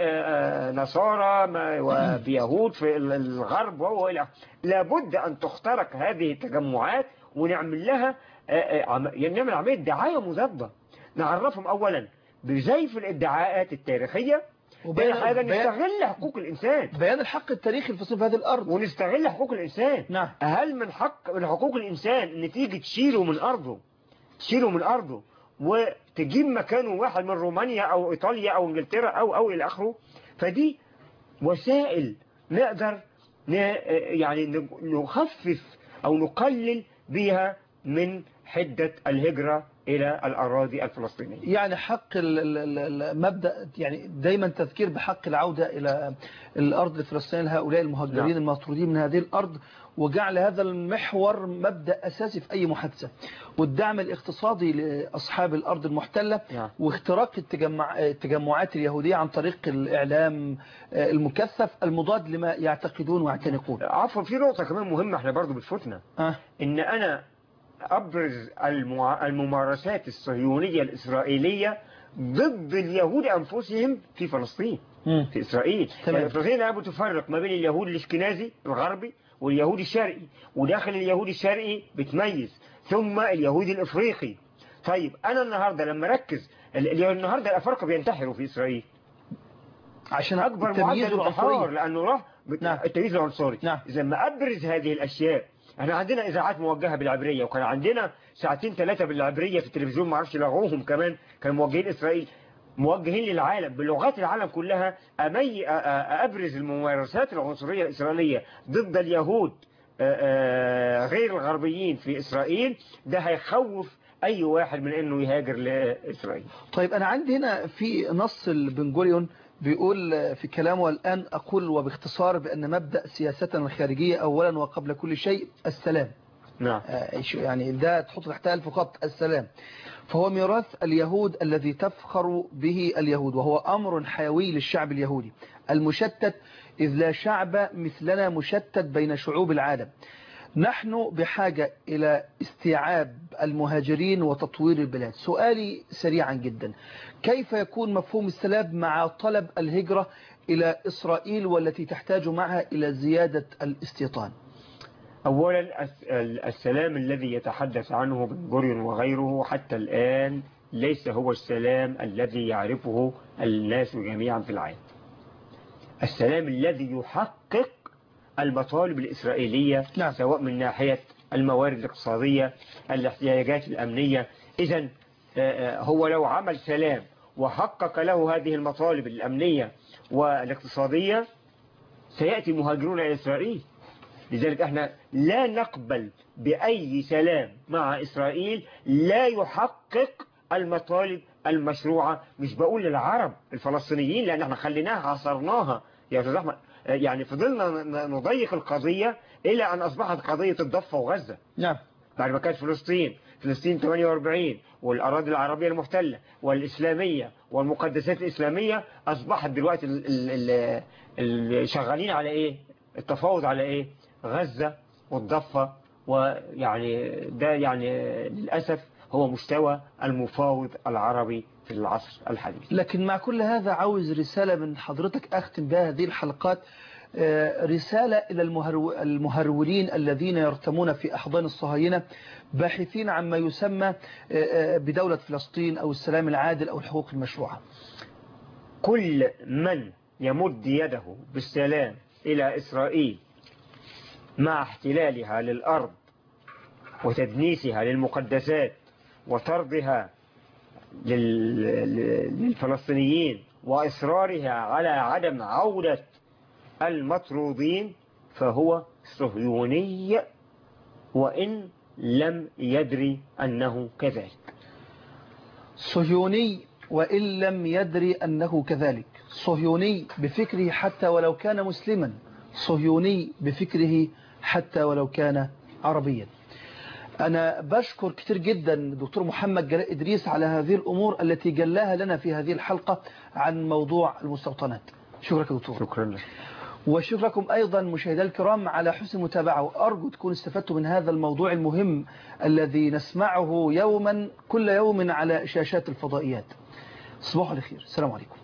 بنصارى وبيهود في ال- الغرب وإلى لابد أن تخترق هذه التجمعات ونعمل لها آه، آه، عم- يعني نعمل عملية دعاية مضادة نعرفهم أولا بزيف الادعاءات التاريخية وبيان هذا بيان, نستغل حقوق الإنسان بيان الحق التاريخي الفصيل في هذه الأرض ونستغل حقوق الإنسان نعم هل من حق من حقوق الإنسان إن تيجي تشيله من أرضه تشيله من أرضه وتجيب مكانه واحد من رومانيا أو إيطاليا أو إنجلترا أو أو إلى آخره فدي وسائل نقدر ن- يعني ن- نخفف أو نقلل بها من حدة الهجرة إلى الأراضي الفلسطينية يعني حق ال- ال- ال- المبدأ يعني دايما تذكير بحق العودة إلى الأرض الفلسطينية لهؤلاء المهاجرين نعم. المطرودين من هذه الأرض وجعل هذا المحور مبدأ أساسي في أي محادثة والدعم الاقتصادي لأصحاب الأرض المحتلة نعم. واختراق التجمع التجمعات اليهودية عن طريق الإعلام المكثف المضاد لما يعتقدون ويعتنقون عفوا في نقطة كمان مهمة احنا برضو بتفوتنا آه. ان انا ابرز المع... الممارسات الصهيونية الاسرائيلية ضد اليهود انفسهم في فلسطين مم. في اسرائيل تمام. يعني فلسطين الان بتفرق ما بين اليهود الاشكنازي الغربي واليهود الشرقي وداخل اليهود الشرقي بتميز ثم اليهود الافريقي طيب انا النهارده لما ركز ال- ال- النهارده الافارقه بينتحروا في اسرائيل عشان اكبر التمييز معدل انتحار والعنصرية لانه راح بت- نعم. التمييز العنصري نعم. اذا ما ابرز هذه الاشياء احنا عندنا اذاعات موجهه بالعبريه وكان عندنا ساعتين ثلاثه بالعبريه في التلفزيون ما اعرفش لغوهم كمان كانوا موجهين اسرائيل موجهين للعالم بلغات العالم كلها أمي أ- أ- أبرز الممارسات العنصرية الإسرائيلية ضد اليهود آ- آ- غير الغربيين في إسرائيل ده هيخوف أي واحد من أنه يهاجر لإسرائيل طيب أنا عندي هنا في نص البنجوريون بيقول في كلامه الآن أقول وباختصار بأن مبدأ سياستنا الخارجية أولا وقبل كل شيء السلام نعم آه، شو- يعني ده تحط تحتها ألف خط السلام فهو ميراث اليهود الذي تفخر به اليهود وهو أمر حيوي للشعب اليهودي المشتت إذ لا شعب مثلنا مشتت بين شعوب العالم نحن بحاجة إلى استيعاب المهاجرين وتطوير البلاد سؤالي سريعا جدا كيف يكون مفهوم السلام مع طلب الهجرة إلى إسرائيل والتي تحتاج معها إلى زيادة الاستيطان أولا الس- ال- السلام الذي يتحدث عنه بن جوريون وغيره حتى الآن ليس هو السلام الذي يعرفه الناس جميعا في العالم السلام الذي يحقق المطالب الإسرائيلية نعم. سواء من ناحية الموارد الاقتصادية الاحتياجات الأمنية إذا هو لو عمل سلام وحقق له هذه المطالب الأمنية والاقتصادية سيأتي مهاجرون إلى إسرائيل لذلك احنا لا نقبل بأي سلام مع إسرائيل لا يحقق المطالب المشروعة مش بقول للعرب الفلسطينيين لأن احنا خليناها عصرناها يا أستاذ أحمد يعني فضلنا ن- نضيق القضية إلى أن أصبحت قضية الضفة وغزة نعم بعد ما كانت فلسطين فلسطين 48 والأراضي العربية المحتلة والإسلامية والمقدسات الإسلامية أصبحت دلوقتي ال- ال- ال- ال- شغالين على إيه التفاوض على إيه غزة والضفة ويعني ده يعني للأسف هو مستوى المفاوض العربي في العصر الحديث لكن مع كل هذا عاوز رسالة من حضرتك أختم بها هذه الحلقات آه، رسالة إلى المهرو- المهرولين الذين يرتمون في أحضان الصهاينة باحثين عما يسمى آه، آه، بدولة فلسطين أو السلام العادل أو الحقوق المشروعة كل من يمد يده بالسلام إلى إسرائيل مع احتلالها للأرض وتدنيسها للمقدسات وطردها لل- للفلسطينيين وإصرارها على عدم عودة المطرودين فهو صهيوني وإن لم يدري أنه كذلك صهيوني وإن لم يدري أنه كذلك صهيوني بفكره حتى ولو كان مسلما صهيوني بفكره حتى ولو كان عربيا أنا بشكر كتير جدا دكتور محمد جلاء إدريس على هذه الأمور التي جلاها لنا في هذه الحلقة عن موضوع المستوطنات شكرا يا دكتور شكرا لك وشكركم أيضا مشاهدينا الكرام على حسن المتابعة وأرجو تكونوا استفدتوا من هذا الموضوع المهم الذي نسمعه يوما كل يوم على شاشات الفضائيات صباح الخير السلام عليكم